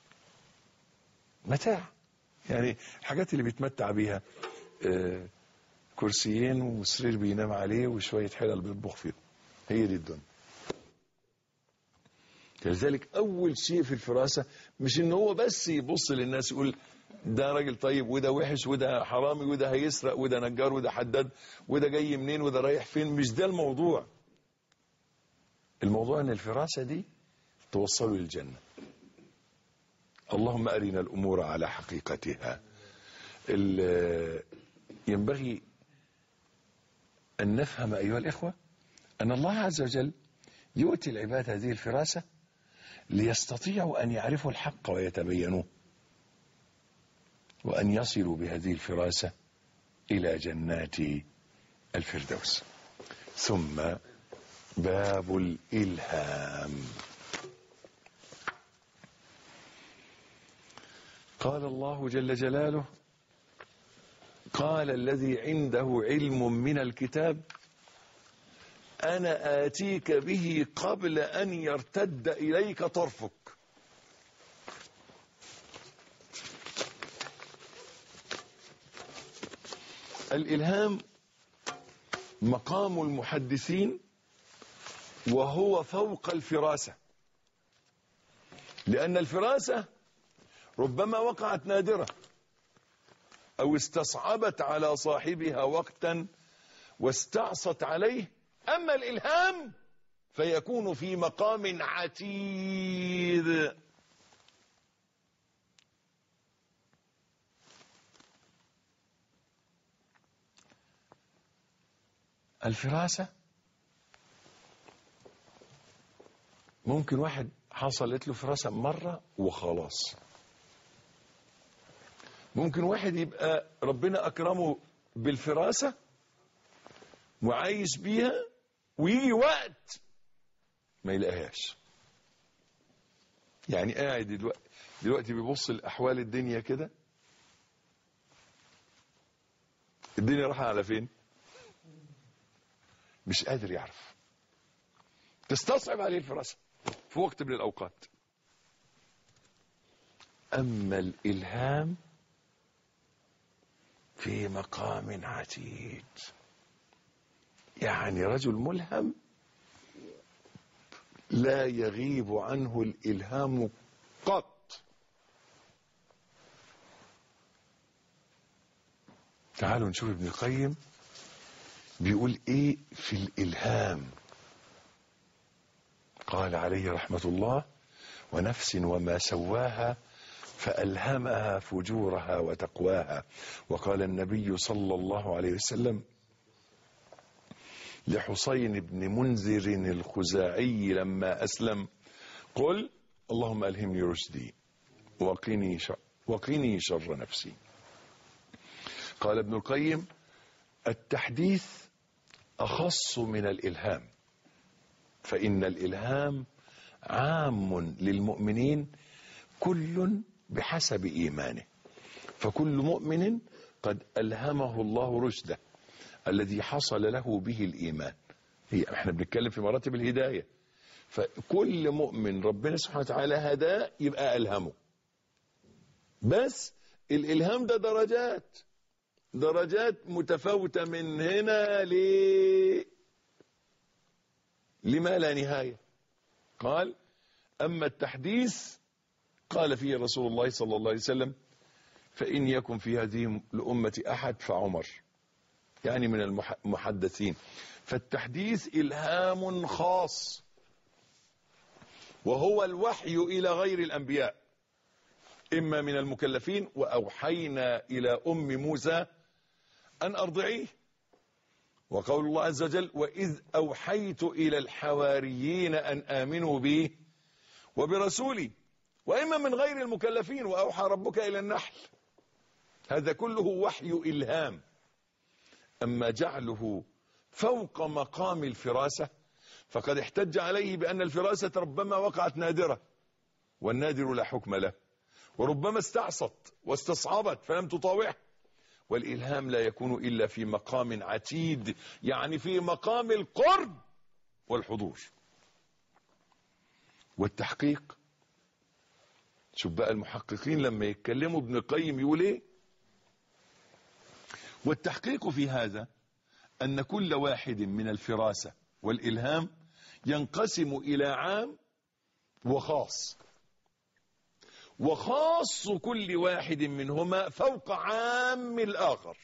متاع يعني الحاجات اللي بيتمتع بيها آه كرسيين وسرير بينام عليه وشويه حلل بيطبخ فيهم هي دي الدنيا لذلك اول شيء في الفراسه مش ان هو بس يبص للناس يقول ده راجل طيب وده وحش وده حرامي وده هيسرق وده نجار وده حداد وده جاي منين وده رايح فين مش ده الموضوع الموضوع ان الفراسه دي توصله للجنه اللهم ارنا الامور على حقيقتها ال- ينبغي ان نفهم ايها الاخوه ان الله عز وجل يؤتي العباد هذه الفراسه ليستطيعوا ان يعرفوا الحق ويتبينوه وأن يصلوا بهذه الفراسة إلى جنات الفردوس ثم باب الإلهام قال الله جل جلاله قال الذي عنده علم من الكتاب أنا آتيك به قبل أن يرتد إليك طرفك الإلهام مقام المحدثين وهو فوق الفراسة لأن الفراسة ربما وقعت نادرة أو استصعبت على صاحبها وقتا واستعصت عليه أما الإلهام فيكون في مقام عتيد الفراسة ممكن واحد حصلت له فراسة مرة وخلاص ممكن واحد يبقى ربنا أكرمه بالفراسة وعايش بيها ويجي وقت ما يلاقيهاش يعني قاعد دلوقتي دلوقتي بيبص لأحوال الدنيا كده الدنيا رايحة على فين؟ مش قادر يعرف تستصعب عليه الفراسة في وقت من الأوقات أما الإلهام في مقام عتيد يعني رجل ملهم لا يغيب عنه الإلهام قط تعالوا نشوف ابن القيم بيقول ايه في الالهام قال عليه رحمه الله ونفس وما سواها فالهمها فجورها وتقواها وقال النبي صلى الله عليه وسلم لحسين بن منذر الخزاعي لما اسلم قل اللهم الهمني رشدي وقني شر وقني شر نفسي قال ابن القيم التحديث اخص من الالهام فان الالهام عام للمؤمنين كل بحسب ايمانه فكل مؤمن قد الهمه الله رشده الذي حصل له به الايمان هي احنا بنتكلم في مراتب الهدايه فكل مؤمن ربنا سبحانه وتعالى هداه يبقى الهمه بس الالهام ده درجات درجات متفاوتة من هنا ل لما لا نهاية قال أما التحديث قال فيه رسول الله صلى الله عليه وسلم فإن يكن في هذه الأمة أحد فعمر يعني من المحدثين فالتحديث إلهام خاص وهو الوحي إلى غير الأنبياء إما من المكلفين وأوحينا إلى أم موسى أن أرضعيه وقول الله عز وجل وإذ أوحيت إلى الحواريين أن آمنوا بي وبرسولي وإما من غير المكلفين وأوحى ربك إلى النحل هذا كله وحي إلهام أما جعله فوق مقام الفراسة فقد احتج عليه بأن الفراسة ربما وقعت نادرة والنادر لا حكم له وربما استعصت واستصعبت فلم تطاوعه والإلهام لا يكون إلا في مقام عتيد يعني في مقام القرب والحضور والتحقيق شوف بقى المحققين لما يتكلموا ابن القيم يقول ايه والتحقيق في هذا أن كل واحد من الفراسة والإلهام ينقسم إلى عام وخاص وخاص كل واحد منهما فوق عام الآخر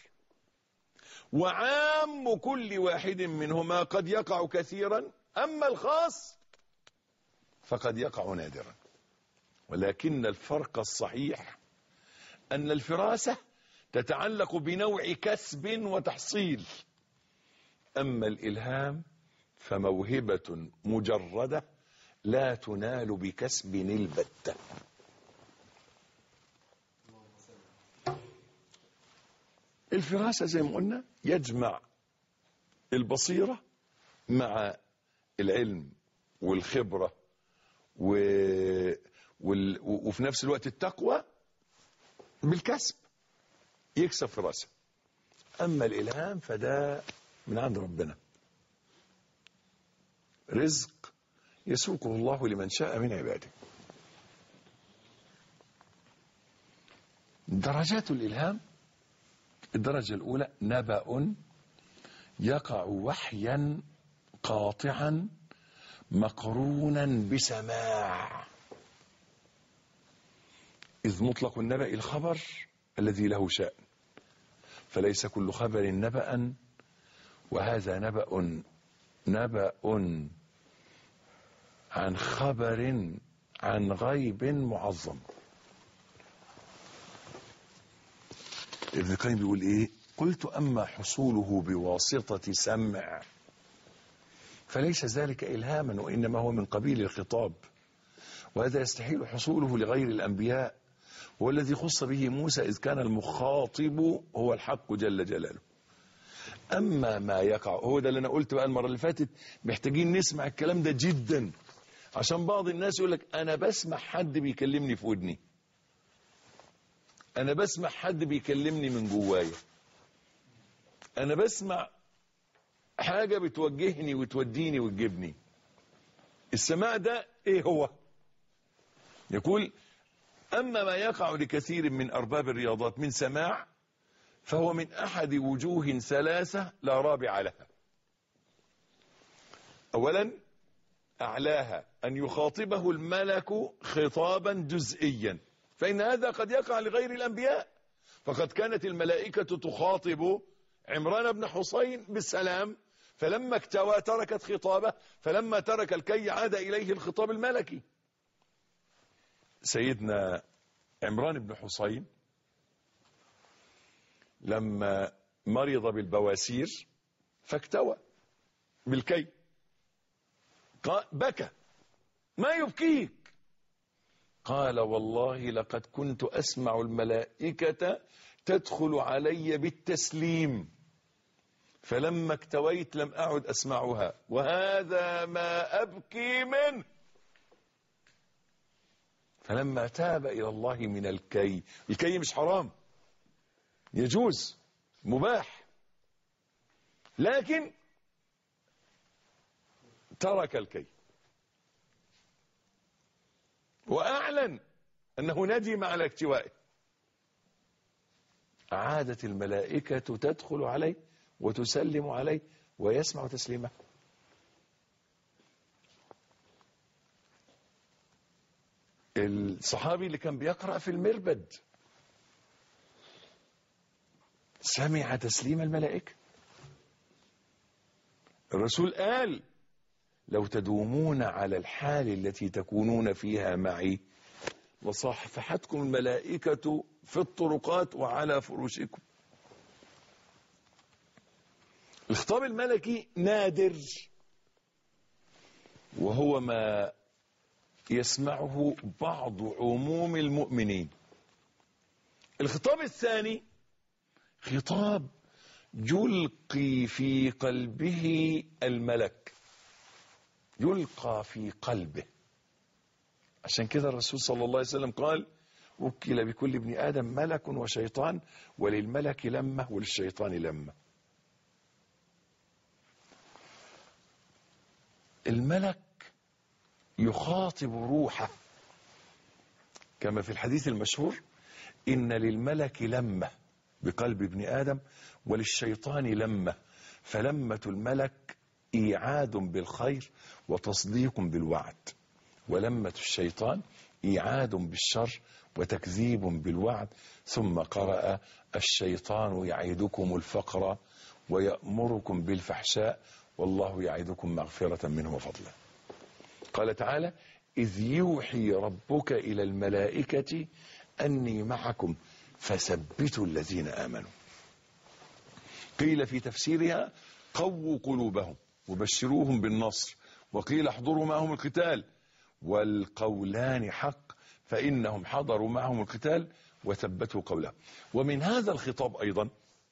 وعام كل واحد منهما قد يقع كثيرا أما الخاص فقد يقع نادرا ولكن الفرق الصحيح أن الفراسة تتعلق بنوع كسب وتحصيل أما الإلهام فموهبة مجردة لا تنال بكسب البتة الفراسة زي ما قلنا يجمع البصيرة مع العلم والخبرة و... وال... وفي نفس الوقت التقوى بالكسب يكسب فراسة أما الإلهام فده من عند ربنا رزق يسوقه الله لمن شاء من عباده درجات الإلهام الدرجة الأولى نبأ يقع وحيا قاطعا مقرونا بسماع إذ مطلق النبأ الخبر الذي له شأن فليس كل خبر نبأ وهذا نبأ نبأ عن خبر عن غيب معظم ابن القيم بيقول ايه قلت اما حصوله بواسطة سمع فليس ذلك الهاما وانما هو من قبيل الخطاب وهذا يستحيل حصوله لغير الانبياء هو الذي خص به موسى اذ كان المخاطب هو الحق جل جلاله اما ما يقع هو ده اللي انا قلت بقى المره اللي فاتت محتاجين نسمع الكلام ده جدا عشان بعض الناس يقول لك انا بسمع حد بيكلمني في ودني انا بسمع حد بيكلمني من جوايا انا بسمع حاجه بتوجهني وتوديني وتجيبني السماع ده ايه هو يقول اما ما يقع لكثير من ارباب الرياضات من سماع فهو من احد وجوه ثلاثه لا رابع لها اولا اعلاها ان يخاطبه الملك خطابا جزئيا فإن هذا قد يقع لغير الأنبياء فقد كانت الملائكة تخاطب عمران بن حسين بالسلام فلما اكتوى تركت خطابه فلما ترك الكي عاد إليه الخطاب الملكي سيدنا عمران بن حسين لما مرض بالبواسير فاكتوى بالكي بكى ما يبكيك قال والله لقد كنت أسمع الملائكة تدخل علي بالتسليم فلما اكتويت لم أعد أسمعها وهذا ما أبكي منه فلما تاب إلى الله من الكي الكي مش حرام يجوز مباح لكن ترك الكي وأعلن أنه ندم على اكتوائه عادت الملائكة تدخل عليه وتسلم عليه ويسمع تسليمه الصحابي اللي كان بيقرأ في المربد سمع تسليم الملائكة الرسول قال لو تدومون على الحال التي تكونون فيها معي وصحفتكم الملائكة في الطرقات وعلى فروشكم الخطاب الملكي نادر وهو ما يسمعه بعض عموم المؤمنين الخطاب الثاني خطاب يلقي في قلبه الملك يلقى في قلبه عشان كده الرسول صلى الله عليه وسلم قال وكل بكل ابن آدم ملك وشيطان وللملك لمة وللشيطان لمة الملك يخاطب روحه كما في الحديث المشهور إن للملك لمة بقلب ابن آدم وللشيطان لمة فلمة الملك إيعاد بالخير وتصديق بالوعد ولمة الشيطان إيعاد بالشر وتكذيب بالوعد ثم قرأ الشيطان يعيدكم الفقر ويأمركم بالفحشاء والله يعدكم مغفرة منه وفضلا قال تعالى إذ يوحي ربك إلى الملائكة أني معكم فثبتوا الذين آمنوا قيل في تفسيرها قووا قلوبهم وبشروهم بالنصر وقيل احضروا معهم القتال والقولان حق فإنهم حضروا معهم القتال وثبتوا قولهم ومن هذا الخطاب أيضا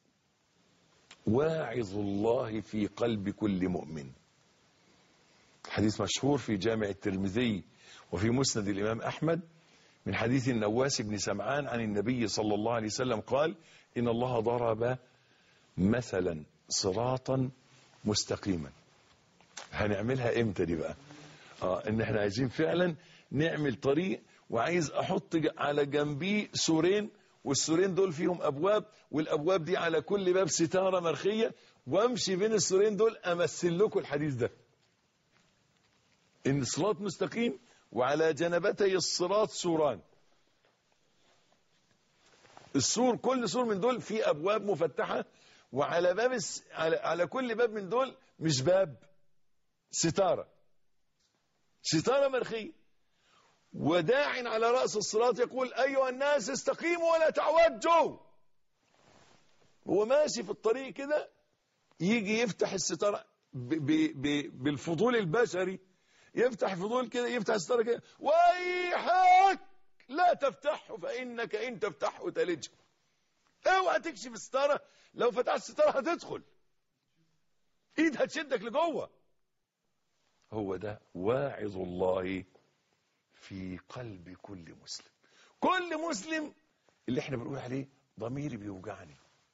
واعظ الله في قلب كل مؤمن حديث مشهور في جامع الترمذي وفي مسند الإمام أحمد من حديث النواس بن سمعان عن النبي صلى الله عليه وسلم قال إن الله ضرب مثلا صراطا مستقيما هنعملها امتى دي بقى اه ان احنا عايزين فعلا نعمل طريق وعايز احط ج- على جنبيه سورين والسورين دول فيهم ابواب والابواب دي على كل باب ستاره مرخيه وامشي بين السورين دول امثل لكم الحديث ده ان صراط مستقيم وعلى جنبتي الصراط سوران السور كل سور من دول فيه ابواب مفتحه وعلى باب الس... على... على كل باب من دول مش باب ستاره ستاره مرخيه وداع على راس الصراط يقول ايها الناس استقيموا ولا تعوجوا هو ماشي في الطريق كده يجي يفتح الستاره ب... ب... ب... بالفضول البشري يفتح فضول كده يفتح الستاره كده ويحك لا تفتحه فانك ان تفتحه تلجه اوعى تكشف الستاره لو فتحت الستاره هتدخل ايد هتشدك لجوه هو ده واعظ الله في قلب كل مسلم كل مسلم اللي احنا بنقول عليه ضميري بيوجعني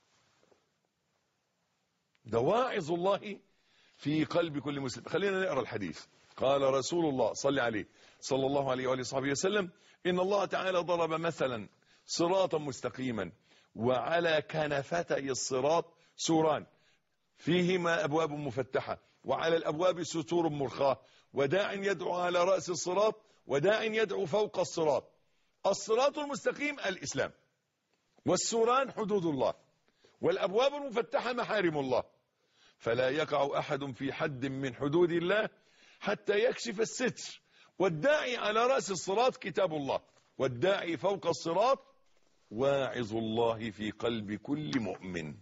ده واعظ الله في قلب كل مسلم خلينا نقرا الحديث قال رسول الله صلى عليه صلى الله عليه وآله وصحبه وسلم إن الله تعالى ضرب مثلا صراطا مستقيما وعلى كنفتي الصراط سوران فيهما أبواب مفتحة وعلى الأبواب ستور مرخاة وداع يدعو على رأس الصراط وداع يدعو فوق الصراط الصراط المستقيم الإسلام والسوران حدود الله والأبواب المفتحة محارم الله فلا يقع أحد في حد من حدود الله حتى يكشف الستر والداعي على رأس الصراط كتاب الله والداعي فوق الصراط واعظ الله في قلب كل مؤمن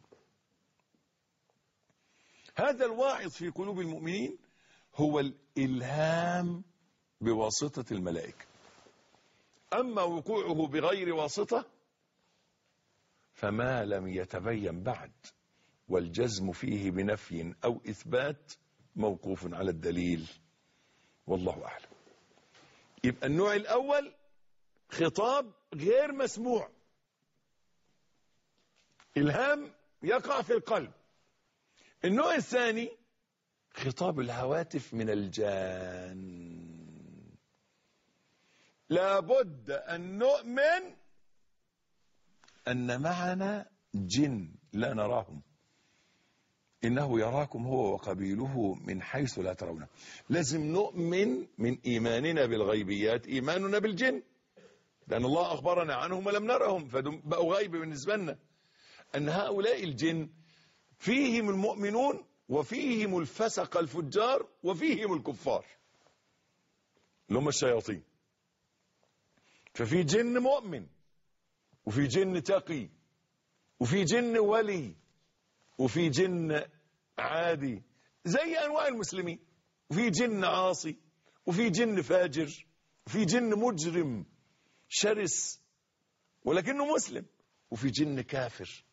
هذا الواعظ في قلوب المؤمنين هو الإلهام بواسطة الملائكة أما وقوعه بغير واسطة فما لم يتبين بعد والجزم فيه بنفي أو إثبات موقوف على الدليل والله أعلم يبقى النوع الأول خطاب غير مسموع إلهام يقع في القلب النوع الثاني خطاب الهواتف من الجان لابد أن نؤمن أن معنا جن لا نراهم إنه يراكم هو وقبيله من حيث لا ترونه لازم نؤمن من إيماننا بالغيبيات إيماننا بالجن لأن الله أخبرنا عنهم ولم نرهم فبقوا غيب بالنسبة لنا أن هؤلاء الجن فيهم المؤمنون وفيهم الفسق الفجار وفيهم الكفار اللي هم الشياطين ففي جن مؤمن وفي جن تقي وفي جن ولي وفي جن عادي زي انواع المسلمين وفي جن عاصي وفي جن فاجر وفي جن مجرم شرس ولكنه مسلم وفي جن كافر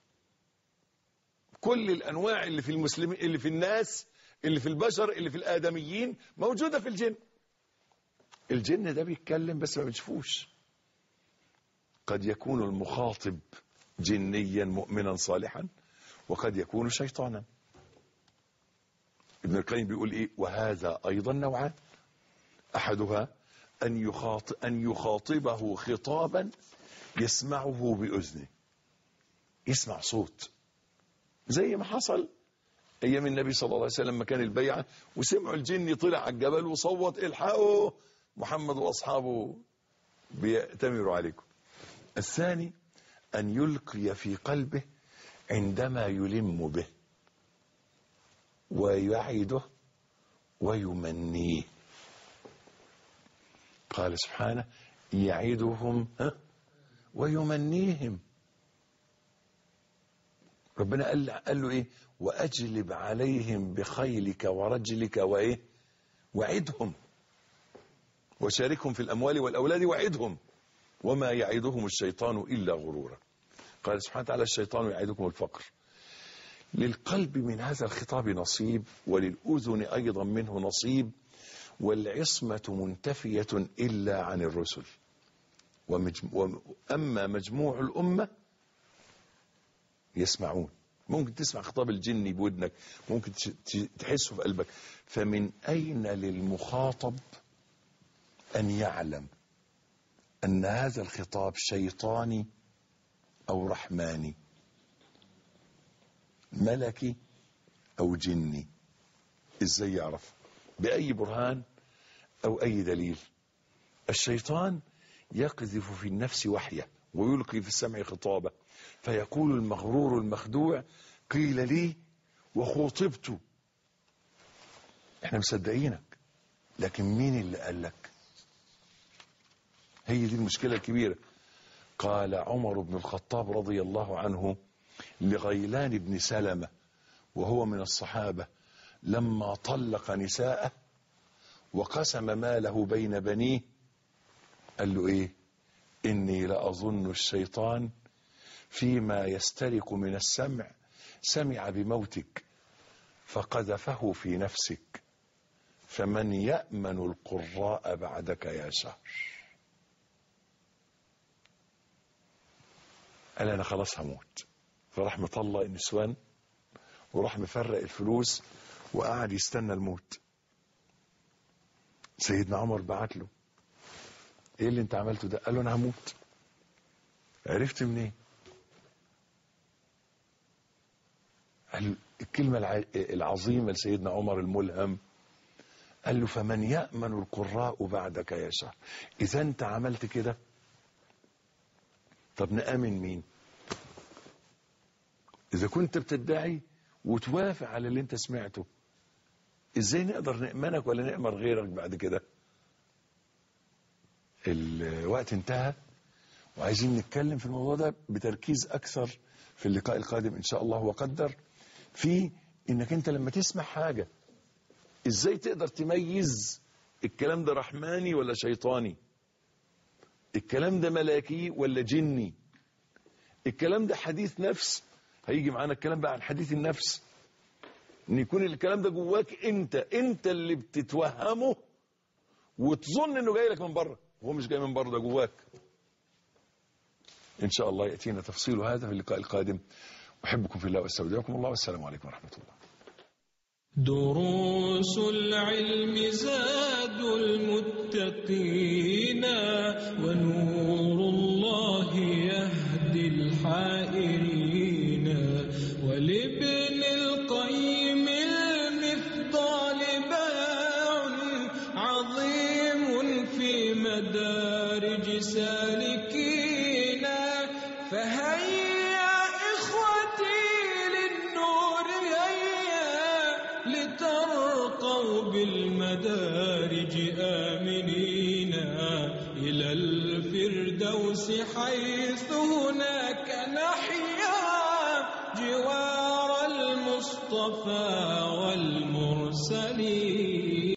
كل الانواع اللي في المسلمين اللي في الناس اللي في البشر اللي في الادميين موجوده في الجن الجن ده بيتكلم بس ما بنشوفوش قد يكون المخاطب جنيا مؤمنا صالحا وقد يكون شيطانا ابن القيم بيقول ايه وهذا ايضا نوعان احدها ان يخاطب ان يخاطبه خطابا يسمعه باذنه يسمع صوت زي ما حصل ايام النبي صلى الله عليه وسلم لما كان البيعه وسمعوا الجن طلع على الجبل وصوت الحقوا محمد واصحابه بيأتمروا عليكم الثاني ان يلقي في قلبه عندما يلم به ويعده ويمنيه قال سبحانه يعدهم ها ويمنيهم ربنا قال, قال له ايه واجلب عليهم بخيلك ورجلك وايه وعدهم وشاركهم في الاموال والاولاد وعدهم وما يعدهم الشيطان الا غرورا قال سبحانه وتعالى الشيطان يعدكم الفقر للقلب من هذا الخطاب نصيب وللأذن أيضا منه نصيب والعصمة منتفية إلا عن الرسل ومجم... وأما مجموع الأمة يسمعون ممكن تسمع خطاب الجن بودنك ممكن تحسه في قلبك فمن أين للمخاطب أن يعلم أن هذا الخطاب شيطاني أو رحماني ملكي أو جني إزاي يعرف بأي برهان أو أي دليل الشيطان يقذف في النفس وحيه ويلقي في السمع خطابه فيقول المغرور المخدوع قيل لي وخوطبت احنا مصدقينك لكن مين اللي قال لك هي دي المشكلة الكبيرة قال عمر بن الخطاب رضي الله عنه لغيلان بن سلمة وهو من الصحابة لما طلق نساءه وقسم ماله بين بنيه قال له ايه اني لأظن الشيطان فيما يسترق من السمع سمع بموتك فقذفه في نفسك فمن يأمن القراء بعدك يا شهر قال انا خلاص هموت فراح مطلق النسوان وراح مفرق الفلوس وقعد يستنى الموت سيدنا عمر بعت له ايه اللي انت عملته ده قال له انا هموت عرفت منين قال الكلمة الع- العظيمة لسيدنا عمر الملهم قال له فمن يأمن القراء بعدك يا شهر إذا أنت عملت كده طب نأمن مين إذا كنت بتدعي وتوافق على اللي أنت سمعته إزاي نقدر نأمنك ولا نأمن غيرك بعد كده الوقت انتهى وعايزين نتكلم في الموضوع ده بتركيز أكثر في اللقاء القادم إن شاء الله وقدر في إنك أنت لما تسمع حاجة إزاي تقدر تميز الكلام ده رحماني ولا شيطاني الكلام ده ملاكي ولا جني الكلام ده حديث نفس هيجي معانا الكلام بقى عن حديث النفس ان يكون الكلام ده جواك انت انت اللي بتتوهمه وتظن انه جاي لك من بره وهو مش جاي من بره ده جواك ان شاء الله ياتينا تفصيل هذا في اللقاء القادم احبكم في الله واستودعكم الله والسلام عليكم ورحمه الله دروس العلم زاد المتقين ونور الله يهدي الحائرين ولابن القيم المفضال باع عظيم في مدارج سالكين فهيا إخوتي للنور هيا لترقوا بالمدارج آمنين إلى الفردوس حيث هناك نحيا جوار المصطفى والمرسلين